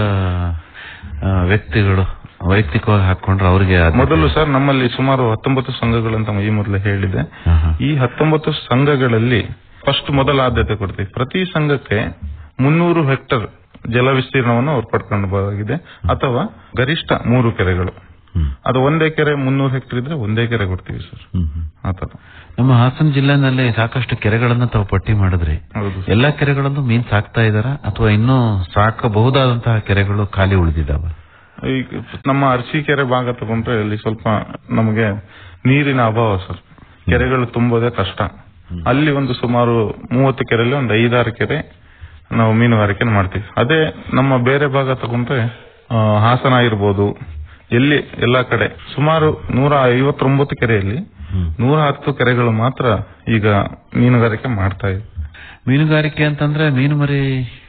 ಆ, ವ್ಯಕ್ತಿಗಳು ವೈಯಕ್ತಿಕವಾಗಿ ಹಾಕೊಂಡ್ರೆ ಅವ್ರಿಗೆ ಆದ್ಯತೆ? ಮೊದಲು ಸರ್ ನಮ್ಮಲ್ಲಿ ಸುಮಾರು ಹತ್ತೊಂಬತ್ತು ಸಂಘಗಳಂತ ಈ ಮೊದಲೇ ಹೇಳಿದೆ ಹಾ, ಹಾ. ಈ ಹತ್ತೊಂಬತ್ತು ಸಂಘಗಳಲ್ಲಿ ಫಸ್ಟ್ ಮೊದಲ ಆದ್ಯತೆ ಕೊಡ್ತೀವಿ ಪ್ರತಿ ಸಂಘಕ್ಕೆ ಮುನ್ನೂರು ಹೆಕ್ಟರ್ ಜಲ ವಿಸ್ತೀರ್ಣವನ್ನು ಅವ್ರು ಪಡ್ಕೊಂಡಬಹುದಾಗಿದೆ ಅಥವಾ ಗರಿಷ್ಠ ಮೂರು ಕೆರೆಗಳು ಹ್ಮ್. ಅದು ಒಂದೇ ಕೆರೆ ಮುನ್ನೂರು ಹೆಕ್ಟರ್ ಇದ್ರೆ ಒಂದೇ ಕೆರೆ ಕೊಡ್ತೀವಿ ಸರ್ ಹ್ಮ್ ಹ್ಮ್. ಆತರ ನಮ್ಮ ಹಾಸನ ಜಿಲ್ಲೆನಲ್ಲಿ ಸಾಕಷ್ಟು ಕೆರೆಗಳನ್ನ ತಾವು ಪಟ್ಟಿ ಮಾಡಿದ್ರಿ ಹೌದು ಎಲ್ಲಾ ಕೆರೆಗಳಲ್ಲೂ ಮೀನ್ ಸಾಕ್ತಾ ಇದಾರ ಅಥವಾ ಇನ್ನೂ ಸಾಕಬಹುದಾದಂತಹ ಕೆರೆಗಳು ಖಾಲಿ ಉಳಿದಿದ್ದಾವ ಈಗ ನಮ್ಮ ಅರಸೀಕೆರೆ ಭಾಗ ತಗೊಂಡ್ರೆ ಅಲ್ಲಿ ಸ್ವಲ್ಪ ನಮಗೆ ನೀರಿನ ಅಭಾವ ಸರ್ ಕೆರೆಗಳು ತುಂಬೋದೇ ಕಷ್ಟ ಅಲ್ಲಿ ಒಂದು ಸುಮಾರು ಮೂವತ್ತು ಕೆರೆಯಲ್ಲಿ ಒಂದು ಐದಾರು ಕೆರೆ ನಾವು ಮೀನುಗಾರಿಕೆ ಮಾಡ್ತೀವಿ ಅದೇ ನಮ್ಮ ಬೇರೆ ಭಾಗ ತಗೊಂಡ್ರೆ ಆ, ಹಾಸನ ಇರ್ಬೋದು ಎಲ್ಲಿ ಎಲ್ಲಾ ಕಡೆ ಸುಮಾರು ನೂರ ಐವತ್ತೊಂಬತ್ತು ಕೆರೆಯಲ್ಲಿ ಹ್ಮ್. ನೂರ ಹತ್ತು ಕೆರೆಗಳು ಮಾತ್ರ ಈಗ ಮೀನುಗಾರಿಕೆ ಮಾಡ್ತಾ ಇದೆ ಮೀನುಗಾರಿಕೆ ಅಂತಂದ್ರೆ ಮೀನು ಮರಿ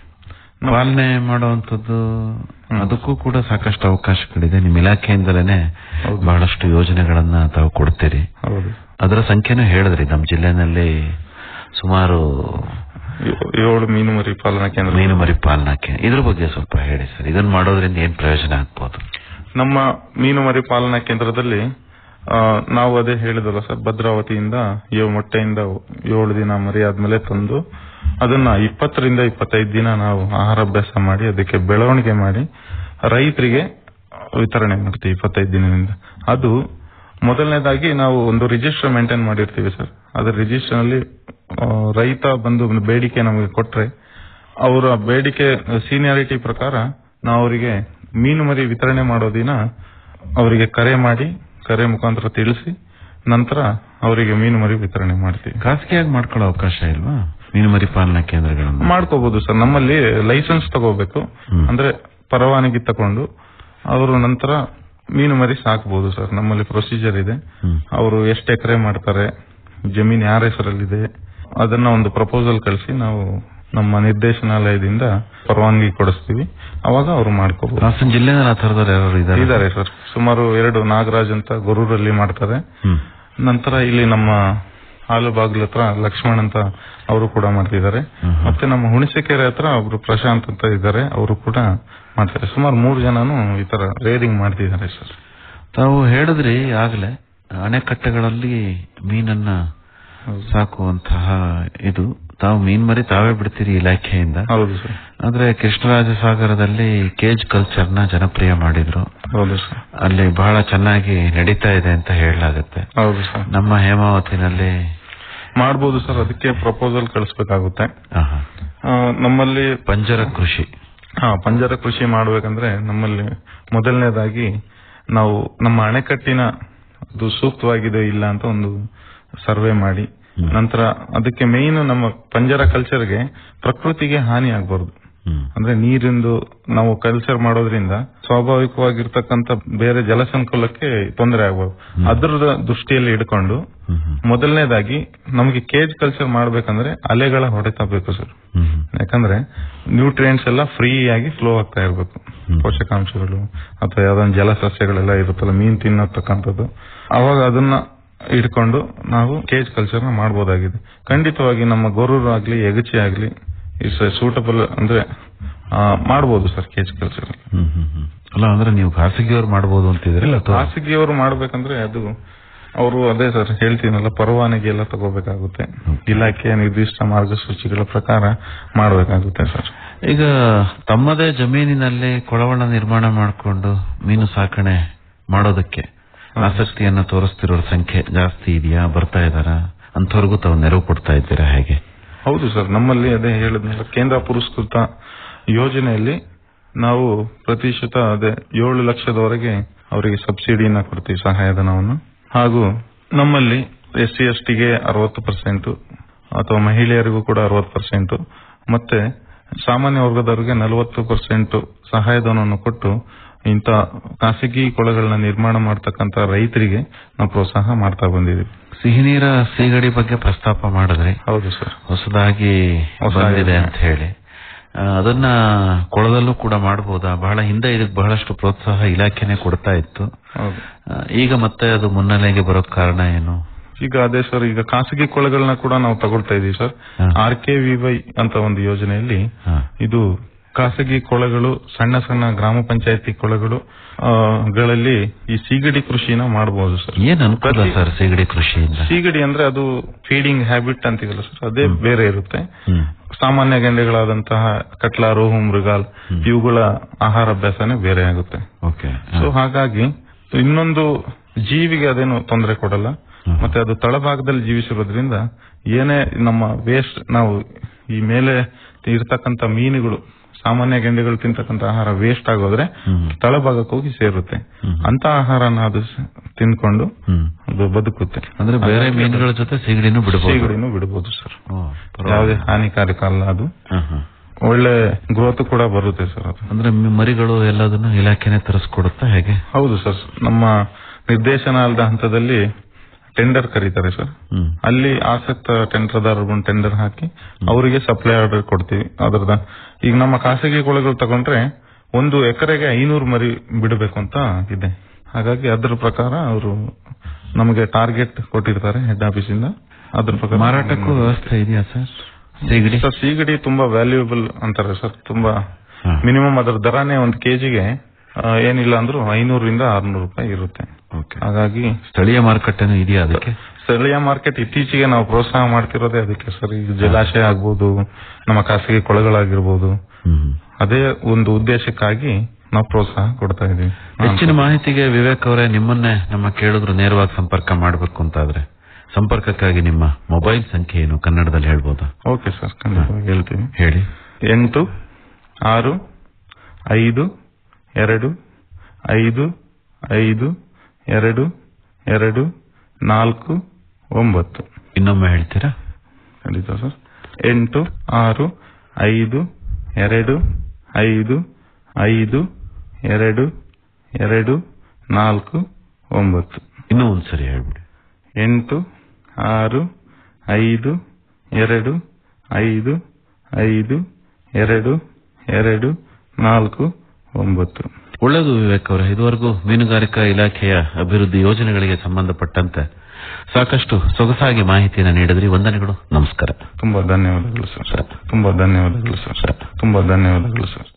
ಪಾಲನೆ ಮಾಡುವಂತದ್ದು ಅದಕ್ಕೂ ಕೂಡ ಸಾಕಷ್ಟು ಅವಕಾಶಗಳಿದೆ ನಿಮ್ಮ ಇಲಾಖೆಯಿಂದಲೇ ಹೌದು. ಬಹಳಷ್ಟು ಯೋಜನೆಗಳನ್ನ ತಾವು ಕೊಡ್ತೀರಿ ಹೌದು ಅದರ ಸಂಖ್ಯೆನೂ ಹೇಳಿದ್ರಿ ನಮ್ಮ ಜಿಲ್ಲೆನಲ್ಲಿ ಸುಮಾರು ಏ- ಏಳು ಮೀನು ಮರಿ ಪಾಲನಾ ಕೇಂದ್ರ ಮೀನು ಮರಿ ಪಾಲನಾಕೆ ಇದ್ರ ಬಗ್ಗೆ ಸ್ವಲ್ಪ ಹೇಳಿ ಸರ್ ಇದನ್ನ ಮಾಡೋದ್ರಿಂದ ಏನ್ ಪ್ರಯೋಜನ ಆಗ್ಬೋದು ನಮ್ಮ ಮೀನು ಮರಿ ಪಾಲನಾ ಕೇಂದ್ರದಲ್ಲಿ ಆ, ನಾವು ಅದೇ ಹೇಳಿದಲ್ಲ ಸರ್ ಭದ್ರಾವತಿಯಿಂದ ಏಳು ಮೊಟ್ಟೆಯಿಂದ ಏಳು ದಿನ ಮರಿ ಆದ್ಮೇಲೆ ತಂದು ಅದನ್ನ ಇಪ್ಪತ್ತರಿಂದ ಇಪ್ಪತ್ತೈದು ದಿನ ನಾವು ಆಹಾರಾಭ್ಯಾಸ ಮಾಡಿ ಅದಕ್ಕೆ ಬೆಳವಣಿಗೆ ಮಾಡಿ ರೈತರಿಗೆ ವಿತರಣೆ ಮಾಡ್ತೀವಿ ಇಪ್ಪತ್ತೈದು ದಿನದಿಂದ ಅದು ಮೊದಲನೇದಾಗಿ ನಾವು ಒಂದು ರಿಜಿಸ್ಟರ್ ಮೇಂಟೈನ್ ಮಾಡಿರ್ತೀವಿ ಸರ್ ಅದ್ರ ರಿಜಿಸ್ಟರ್ ನಲ್ಲಿ ಆ, ರೈತ ಬಂದು ಒಂದು ಬೇಡಿಕೆ ನಮಗೆ ಕೊಟ್ರೆ ಅವರ ಬೇಡಿಕೆ ಸೀನಿಯಾರಿಟಿ ಪ್ರಕಾರ ನಾವು ಅವರಿಗೆ ಮೀನು ಮರಿ ವಿತರಣೆ ಮಾಡೋ ದಿನ ಅವರಿಗೆ ಕರೆ ಮಾಡಿ ಕರೆ ಮುಖಾಂತರ ತಿಳಿಸಿ ನಂತರ ಅವರಿಗೆ ಮೀನು ಮರಿ ವಿತರಣೆ ಮಾಡ್ತೀವಿ ಖಾಸಗಿಯಾಗಿ ಮಾಡ್ಕೊಳ್ಳೋ ಅವಕಾಶ ಇಲ್ವಾ ಮೀನು ಮರಿ ಪಾಲನಾ ಕೇಂದ್ರಗಳನ್ನು ಮಾಡ್ಕೋಬಹುದು ಸರ್ ನಮ್ಮಲ್ಲಿ ಲೈಸೆನ್ಸ್ ತಗೋಬೇಕು ಹ್ಮ್. ಅಂದ್ರೆ ಪರವಾನಗಿ ತಕೊಂಡು ಅವರು ನಂತರ ಮೀನು ಮರಿ ಸಾಕಬಹುದು ಸರ್ ನಮ್ಮಲ್ಲಿ ಪ್ರೊಸೀಜರ್ ಇದೆ ಹ್ಮ್. ಅವರು ಎಷ್ಟು ಎಕರೆ ಮಾಡ್ತಾರೆ ಜಮೀನ್ ಯಾರ ಹೆಸರಲ್ಲಿದೆ ಅದನ್ನ ಒಂದು ಪ್ರಪೋಸಲ್ ಕಳಿಸಿ ನಾವು ನಮ್ಮ ನಿರ್ದೇಶನಾಲಯದಿಂದ ಪರವಾನಗಿ ಕೊಡಿಸ್ತೀವಿ ಅವಾಗ ಅವರು ಮಾಡ್ಕೋಬಹುದು ಹಾಸನ ಜಿಲ್ಲೆನಲ್ಲಿ ಆ ತರದವ್ರು ಯಾರು ಇದ್ದಾರೆ ಇದ್ದಾರೆ ಸರ್ ಸುಮಾರು ಎರಡು ನಾಗರಾಜ್ ಅಂತ ಗೊರೂರಲ್ಲಿ ಮಾಡ್ತಾರೆ ಹ್ಮ್ ನಂತರ ಇಲ್ಲಿ ನಮ್ಮ ಹಾಲುಬಾಗ್ಲ ಹತ್ರ ಲಕ್ಷ್ಮಣ್ ಅಂತ ಅವರು ಕೂಡ ಮಾಡ್ತಿದ್ದಾರೆ ಹ್ಮ್. ಮತ್ತೆ ನಮ್ಮ ಹುಣಸೆಕೆರೆ ಹತ್ರ ಒಬ್ರು ಪ್ರಶಾಂತ್ ಅಂತ ಇದ್ದಾರೆ ಅವರು ಕೂಡ ಮಾಡ್ತಾರೆ ಸುಮಾರು ಮೂರು ಜನನು ಈ ತರ ರೇರಿಂಗ್ ಮಾಡ್ತಿದ್ದಾರೆ ಸರ್ ತಾವು ಹೇಳಿದ್ರಿ ಆಗ್ಲೇ ಅಣೆಕಟ್ಟೆಗಳಲ್ಲಿ ಮೀನನ್ನ ಸಾಕುವಂತಹ ಇದು ತಾವು ಮೀನ್ ಮರಿ ತಾವೇ ಬಿಡ್ತೀರಿ ಇಲಾಖೆಯಿಂದ ಹೌದು ಸರ್ ಆದ್ರೆ ಕೃಷ್ಣರಾಜ ಸಾಗರದಲ್ಲಿ ಕೇಜ್ ಕಲ್ಚರ್ ನ ಜನಪ್ರಿಯ ಮಾಡಿದ್ರು ಹೌದು ಸರ್ ಅಲ್ಲಿ ಬಹಳ ಚೆನ್ನಾಗಿ ನಡೀತಾ ಇದೆ ಅಂತ ಹೇಳಲಾಗುತ್ತೆ ಹೌದು ಸರ್ ನಮ್ಮ ಹೇಮಾವತಿನಲ್ಲಿ ಮಾಡ್ಬೋದು ಸರ್ ಅದಕ್ಕೆ ಪ್ರಪೋಸಲ್ ಕಳಿಸ್ಬೇಕಾಗುತ್ತೆ ಆಹಾ, ಆ, ನಮ್ಮಲ್ಲಿ ಪಂಜರ ಕೃಷಿ ಹಾ ಪಂಜರ ಕೃಷಿ ಮಾಡ್ಬೇಕಂದ್ರೆ ನಮ್ಮಲ್ಲಿ ಮೊದಲನೇದಾಗಿ ನಾವು ನಮ್ಮ ಅಣೆಕಟ್ಟಿನ ಅದು ಸೂಕ್ತವಾಗಿದೆ ಇಲ್ಲ ಅಂತ ಒಂದು ಸರ್ವೆ ಮಾಡಿ ನಂತರ ಅದಕ್ಕೆ ಮೇನ್ ನಮ್ಮ ಪಂಜರ ಕಲ್ಚರ್ಗೆ ಪ್ರಕೃತಿಗೆ ಹಾನಿ ಆಗಬಾರ್ದು ಹ್ಮ್. ಅಂದ್ರೆ ನೀರಿಂದು ನಾವು ಕಲ್ಚರ್ ಮಾಡೋದ್ರಿಂದ ಸ್ವಾಭಾವಿಕವಾಗಿರ್ತಕ್ಕಂಥ ಬೇರೆ ಜಲಸಂಕುಲಕ್ಕೆ ತೊಂದರೆ ಆಗಬಾರ್ದು ಅದರದ ದೃಷ್ಟಿಯಲ್ಲಿ ಇಟ್ಕೊಂಡು ಹ್ಮ್, ಹ್ಮ್, ಮೊದಲನೇದಾಗಿ ನಮಗೆ ಕೇಜ್ ಕಲ್ಚರ್ ಮಾಡ್ಬೇಕಂದ್ರೆ ಅಲೆಗಳ ಹೊಡೆತ ಬೇಕು ಸರ್ ಹ್ಮ್, ಹ್ಮ್. ಯಾಕಂದ್ರೆ ನ್ಯೂಟ್ರಿಯೆಂಟ್ಸ್ ಎಲ್ಲ ಫ್ರೀ ಆಗಿ ಫ್ಲೋ ಆಗ್ತಾ ಇರಬೇಕು ಪೋಷಕಾಂಶಗಳು ಅಥವಾ ಯಾವ್ದೊಂದು ಜಲಸಸ್ಯಗಳೆಲ್ಲ ಇರುತ್ತಲ್ಲ ಮೀನ್ ತಿನ್ನತಕ್ಕಂಥದ್ದು ಅವಾಗ ಅದನ್ನ ಇಟ್ಕೊಂಡು ನಾವು ಕೇಜ್ ಕಲ್ಚರ್ ನ ಮಾಡಬಹುದಾಗಿದೆ ಖಂಡಿತವಾಗಿ ನಮ್ಮ ಗೊರೂರು ಆಗ್ಲಿ ಎಗಚಿ ಆಗ್ಲಿ ಇಸ್ ಸೂಟಬಲ್ ಅಂದ್ರೆ ಆ, ಮಾಡ್ಬೋದು ಸರ್ ಕೇಜ್ ಕಲ್ಚರ್ ಹ್ಮ್, ಹ್ಮ್, ಹ್ಮ್. ಅಲ್ಲ ಅಂದ್ರೆ ನೀವು ಖಾಸಗಿಯವ್ರು ಮಾಡಬಹುದು ಅಂತಿದ್ರಿ ಅಥವಾ ಖಾಸಗಿಯವರು ಮಾಡ್ಬೇಕಂದ್ರೆ ಅದು ಅವರು ಅದೇ ಸರ್ ಹೇಳ್ತೀನಲ್ಲ ಪರವಾನಗಿ ಎಲ್ಲ ತಗೋಬೇಕಾಗುತ್ತೆ ಇಲಾಖೆಯ ನಿರ್ದಿಷ್ಟ ಮಾರ್ಗಸೂಚಿಗಳ ಪ್ರಕಾರ ಮಾಡಬೇಕಾಗುತ್ತೆ ಸರ್ ಈಗ ತಮ್ಮದೇ ಜಮೀನಿನಲ್ಲಿ ಕೊಳವಳ ನಿರ್ಮಾಣ ಮಾಡಿಕೊಂಡು ಮೀನು ಸಾಕಣೆ ಮಾಡೋದಕ್ಕೆ ಆಸಕ್ತಿಯನ್ನ ತೋರಿಸ್ತಿರೋರ ಸಂಖ್ಯೆ ಜಾಸ್ತಿ ಇದೆಯಾ ಬರ್ತಾ ಇದಾರಾ ಅಂಥವ್ರಿಗೂ ತಾವು ನೆರವು ಕೊಡ್ತಾ ಇದ್ದೀರಾ ಹೇಗೆ ಹೌದು ಸರ್ ನಮ್ಮಲ್ಲಿ ಅದೇ ಹೇಳಿದ್ನಲ್ಲ ಕೇಂದ್ರ ಪುರಸ್ಕೃತ ಯೋಜನೆಯಲ್ಲಿ ನಾವು ಪ್ರತಿಶತ ಅದೇ ಏಳು ಲಕ್ಷದವರೆಗೆ ಅವರಿಗೆ ಸಬ್ಸಿಡಿಯನ್ನ ಕೊಡ್ತೀವಿ ಸಹಾಯಧನವನ್ನು ಹಾಗೂ ನಮ್ಮಲ್ಲಿ ಎಸ್ ಸಿ ಎಸ್ ಟಿಗೆ ಅರವತ್ತು ಪರ್ಸೆಂಟ್ ಅಥವಾ ಮಹಿಳೆಯರಿಗೂ ಕೂಡ ಅರವತ್ತು ಪರ್ಸೆಂಟ್ ಮತ್ತೆ ಸಾಮಾನ್ಯ ವರ್ಗದವರಿಗೆ ನಲವತ್ತು ಪರ್ಸೆಂಟ್ ಸಹಾಯಧನವನ್ನು ಕೊಟ್ಟು ಇಂಥ ಖಾಸಗಿ ಕೊಳಗಳನ್ನ ನಿರ್ಮಾಣ ಮಾಡ್ತಕ್ಕಂಥ ರೈತರಿಗೆ ನಾವು ಪ್ರೋತ್ಸಾಹ ಮಾಡ್ತಾ ಬಂದಿದ್ದೀವಿ ಸಿಹಿನೀರ ಸೀಗಡಿ ಬಗ್ಗೆ ಪ್ರಸ್ತಾಪ ಮಾಡಿದ್ರಿ ಹೌದು ಸರ್ ಹೊಸದಾಗಿ ಹೊಸ ಬಂದಿದೆ ಯೋಜನೆ. ಅಂತ ಹೇಳಿ ಆ, ಅದನ್ನ ಕೊಳದಲ್ಲೂ ಕೂಡ ಮಾಡಬಹುದಾ ಬಹಳ ಹಿಂದೆ ಇದಕ್ಕೆ ಬಹಳಷ್ಟು ಪ್ರೋತ್ಸಾಹ ಇಲಾಖೆನೆ ಕೊಡ್ತಾ ಇತ್ತು ಹೌದು ಆ, ಈಗ ಮತ್ತೆ ಅದು ಮುನ್ನೆಲೆಗೆ ಬರೋಕ್ ಕಾರಣ ಏನು ಈಗ ಅದೇ ಸರ್ ಈಗ ಖಾಸಗಿ ಕೊಳಗಳನ್ನ ಕೂಡ ನಾವು ತಗೊಳ್ತಾ ಇದೀವಿ ಸರ್ ಹಾ. ಆರ್ ಕೆ ವಿವೈ ಅಂತ ಒಂದು ಯೋಜನೆಯಲ್ಲಿ ಹಾ. ಇದು ಖಾಸಗಿ ಕೊಳಗಳು ಸಣ್ಣ ಸಣ್ಣ ಗ್ರಾಮ ಪಂಚಾಯತಿ ಕೊಳಗಳು ಆ, ಗಳಲ್ಲಿ ಈ ಸೀಗಡಿ ಕೃಷಿನ ಮಾಡಬಹುದು ಸರ್ ಏನ್ ಅನುಕೂಲ ಪ್ರತಿ- ಸರ್ ಸೀಗಡಿ ಕೃಷಿಯಿಂದ ಸೀಗಡಿ ಅಂದ್ರೆ ಅದು ಫೀಡಿಂಗ್ ಹ್ಯಾಬಿಟ್ ಅಂತೀವಲ್ಲ ಸರ್ ಅದೇ ಬೇರೆ ಇರುತ್ತೆ ಹ್ಮ್ ಸಾಮಾನ್ಯ ಗೆಂಡೆಗಳಾದಂತಹ ಕಟ್ಲ ರೋಹು ಮೃಗಾಲ್ ಇವುಗಳ ಆಹಾರ ಅಭ್ಯಾಸನೇ ಬೇರೆ ಆಗುತ್ತೆ ಓಕೆ ಸೊ ಹಾಗಾಗಿ ಇನ್ನೊಂದು ಜೀವಿಗೆ ಅದೇನು ತೊಂದರೆ ಕೊಡಲ್ಲ ಹ್ಮ್. ಮತ್ತೆ ಅದು ತಳಭಾಗದಲ್ಲಿ ಜೀವಿಸಿರೋದ್ರಿಂದ ಏನೇ ನಮ್ಮ ವೇಸ್ಟ್ ನಾವು ಈ ಮೇಲೆ ಇರ್ತಕ್ಕಂಥ ಮೀನುಗಳು ಸಾಮಾನ್ಯ ಗೆಂಡೆಗಳು ತಿಂತಕ್ಕಂಥ ಆಹಾರ ವೇಸ್ಟ್ ಆಗೋದ್ರೆ ಹ್ಮ್. ತಳಭಾಗಕ್ಕೆ ಹೋಗಿ ಸೇರುತ್ತೆ ಹ್ಮ್. ಅಂತ ಆಹಾರನ ಅದು ಸ- ತಿನ್ಕೊಂಡು ಹ್ಮ್ ಅದು ಬದುಕುತ್ತೆ ಅಂದ್ರೆ ಬೇರೆ ಮೀನುಗಳ ಜೊತೆ ಸೀಗಡಿನೂ ಬಿಡಬಹುದು ಸೀಗಡಿನೂ ಬಿಡಬಹುದು ಸರ್ ಯಾವುದೇ ಹಾನಿಕಾರಕ ಅಲ್ಲ ಅದು ಒಳ್ಳೆ ಗ್ರೋತ್ ಕೂಡ ಬರುತ್ತೆ ಸರ್ ಅದು ಅಂದ್ರೆ ಮ್- ಮರಿಗಳು ಎಲ್ಲದನ್ನು ಇಲಾಖೆನೆ ತರಿಸ್ಕೊಡುತ್ತಾ ಹೇಗೆ ಹೌದು ಸರ್ ನಮ್ಮ ನಿರ್ದೇಶನಾಲಯದ ಹಂತದಲ್ಲಿ ಟೆಂಡರ್ ಕರೀತಾರೆ ಸರ್ ಹ್ಮ್ ಅಲ್ಲಿ ಆಸಕ್ತ ಟೆಂಡರ್ದಾರರು ಟೆಂಡರ್ ಹಾಕಿ ಅವರಿಗೆ ಸಪ್ಲೈ ಆರ್ಡರ್ ಕೊಡ್ತೀವಿ ಅದ್ರದ ಈಗ ನಮ್ಮ ಖಾಸಗಿ ಕೊಳಗಳು ತಗೊಂಡ್ರೆ ಒಂದು ಎಕರೆಗೆ ಐನೂರು ಮರಿ ಬಿಡಬೇಕು ಅಂತ ಇದೆ ಹಾಗಾಗಿ ಅದ್ರ ಪ್ರಕಾರ ಅವರು ನಮಗೆ ಟಾರ್ಗೆಟ್ ಕೊಟ್ಟಿರ್ತಾರೆ ಹೆಡ್ ಆಫೀಸ್ ಇಂದ ಅದ್ರ ಪ್ರಕಾರ ಮಾರಾಟಕ್ಕೂ ವ್ಯವಸ್ಥೆ ಇದೆಯಾ ಸರ್ ಸೀಗಡಿ ಸರ್ ಸೀಗಡಿ ತುಂಬಾ ವ್ಯಾಲ್ಯೂಯಬಲ್ ಅಂತಾರೆ ಸರ್ ತುಂಬಾ ಹಾ. ಮಿನಿಮಮ್ ಅದರ ದರನೇ ಒಂದು ಕೆಜಿಗೆ ಏನಿಲ್ಲ ಅಂದ್ರೂ ಐನೂರರಿಂದ ಆರ್ನೂರು ರೂಪಾಯಿ ಇರುತ್ತೆ ಓಕೆ ಹಾಗಾಗಿ ಸ್ಥಳೀಯ ಮಾರುಕಟ್ಟೆನೂ ಇದೆಯಾ ಅದಕ್ಕೆ ಸ್ಥಳೀಯ ಮಾರ್ಕೆಟ್ ಇತ್ತೀಚೆಗೆ ನಾವು ಪ್ರೋತ್ಸಾಹ ಮಾಡ್ತಿರೋದೇ ಅದಕ್ಕೆ ಸರ್ ಈಗ ಜಲಾಶಯ ಆಗ್ಬೋದು ನಮ್ಮ ಖಾಸಗಿ ಕೊಳಗಳಾಗಿರ್ಬೋದು ಹ್ಮ್ ಅದೇ ಒಂದು ಉದ್ದೇಶಕ್ಕಾಗಿ ನಾವು ಪ್ರೋತ್ಸಾಹ ಕೊಡ್ತಾ ಇದೀವಿ ಹೆಚ್ಚಿನ ಮಾಹಿತಿಗೆ ವಿವೇಕ್ ಅವರೇ ನಿಮ್ಮನ್ನೇ ನಮ್ಮ ಕೇಳಿದ್ರು ನೇರವಾಗಿ ಸಂಪರ್ಕ ಮಾಡಬೇಕು ಅಂತಾದ್ರೆ ಸಂಪರ್ಕಕ್ಕಾಗಿ ನಿಮ್ಮ ಮೊಬೈಲ್ ಸಂಖ್ಯೆ ಏನು ಕನ್ನಡದಲ್ಲಿ ಹೇಳ್ಬೋದಾ ಓಕೆ ಸರ್ ಖಂಡಿತವಾಗಿ ಹೇಳ್ತೀವಿ ಹೇಳಿ ಎಂಟು ಆರು ಐದು ಎರಡು ಐದು ಐದು ಎರಡು ಎರಡು ನಾಲ್ಕು ಒಂಬತ್ತು ಇನ್ನೊಮ್ಮೆ ಹೇಳ್ತೀರಾ ಖಂಡಿತ ಸರ್ ಎಂಟು ಆರು ಐದು ಎರಡು ಐದು ಐದು ಎರಡು ಎರಡು ನಾಲ್ಕು ಒಂಬತ್ತು ಇನ್ನೂ ಒಂದ್ಸರಿ ಹೇಳ್ಬಿಡಿ ಎಂಟು ಆರು ಐದು ಎರಡು ಐದು ಐದು ಎರಡು ಎರಡು ನಾಲ್ಕು ಒಂಬತ್ತು ಒಳ್ಳೆಯದು ವಿವೇಕ್ ಅವರೇ ಇದುವರೆಗೂ ಮೀನುಗಾರಿಕಾ ಇಲಾಖೆಯ ಅಭಿವೃದ್ಧಿ ಯೋಜನೆಗಳಿಗೆ ಸಂಬಂಧಪಟ್ಟಂತೆ ಸಾಕಷ್ಟು ಸೊಗಸಾಗಿ ಮಾಹಿತಿಯನ್ನು ನೀಡಿದ್ರಿ ವಂದನೆಗಳು ನಮಸ್ಕಾರ ತುಂಬಾ ಧನ್ಯವಾದಗಳು ಸರ್ ತುಂಬಾ ಧನ್ಯವಾದಗಳು ಸರ್ ತುಂಬಾ ಧನ್ಯವಾದಗಳು ಸರ್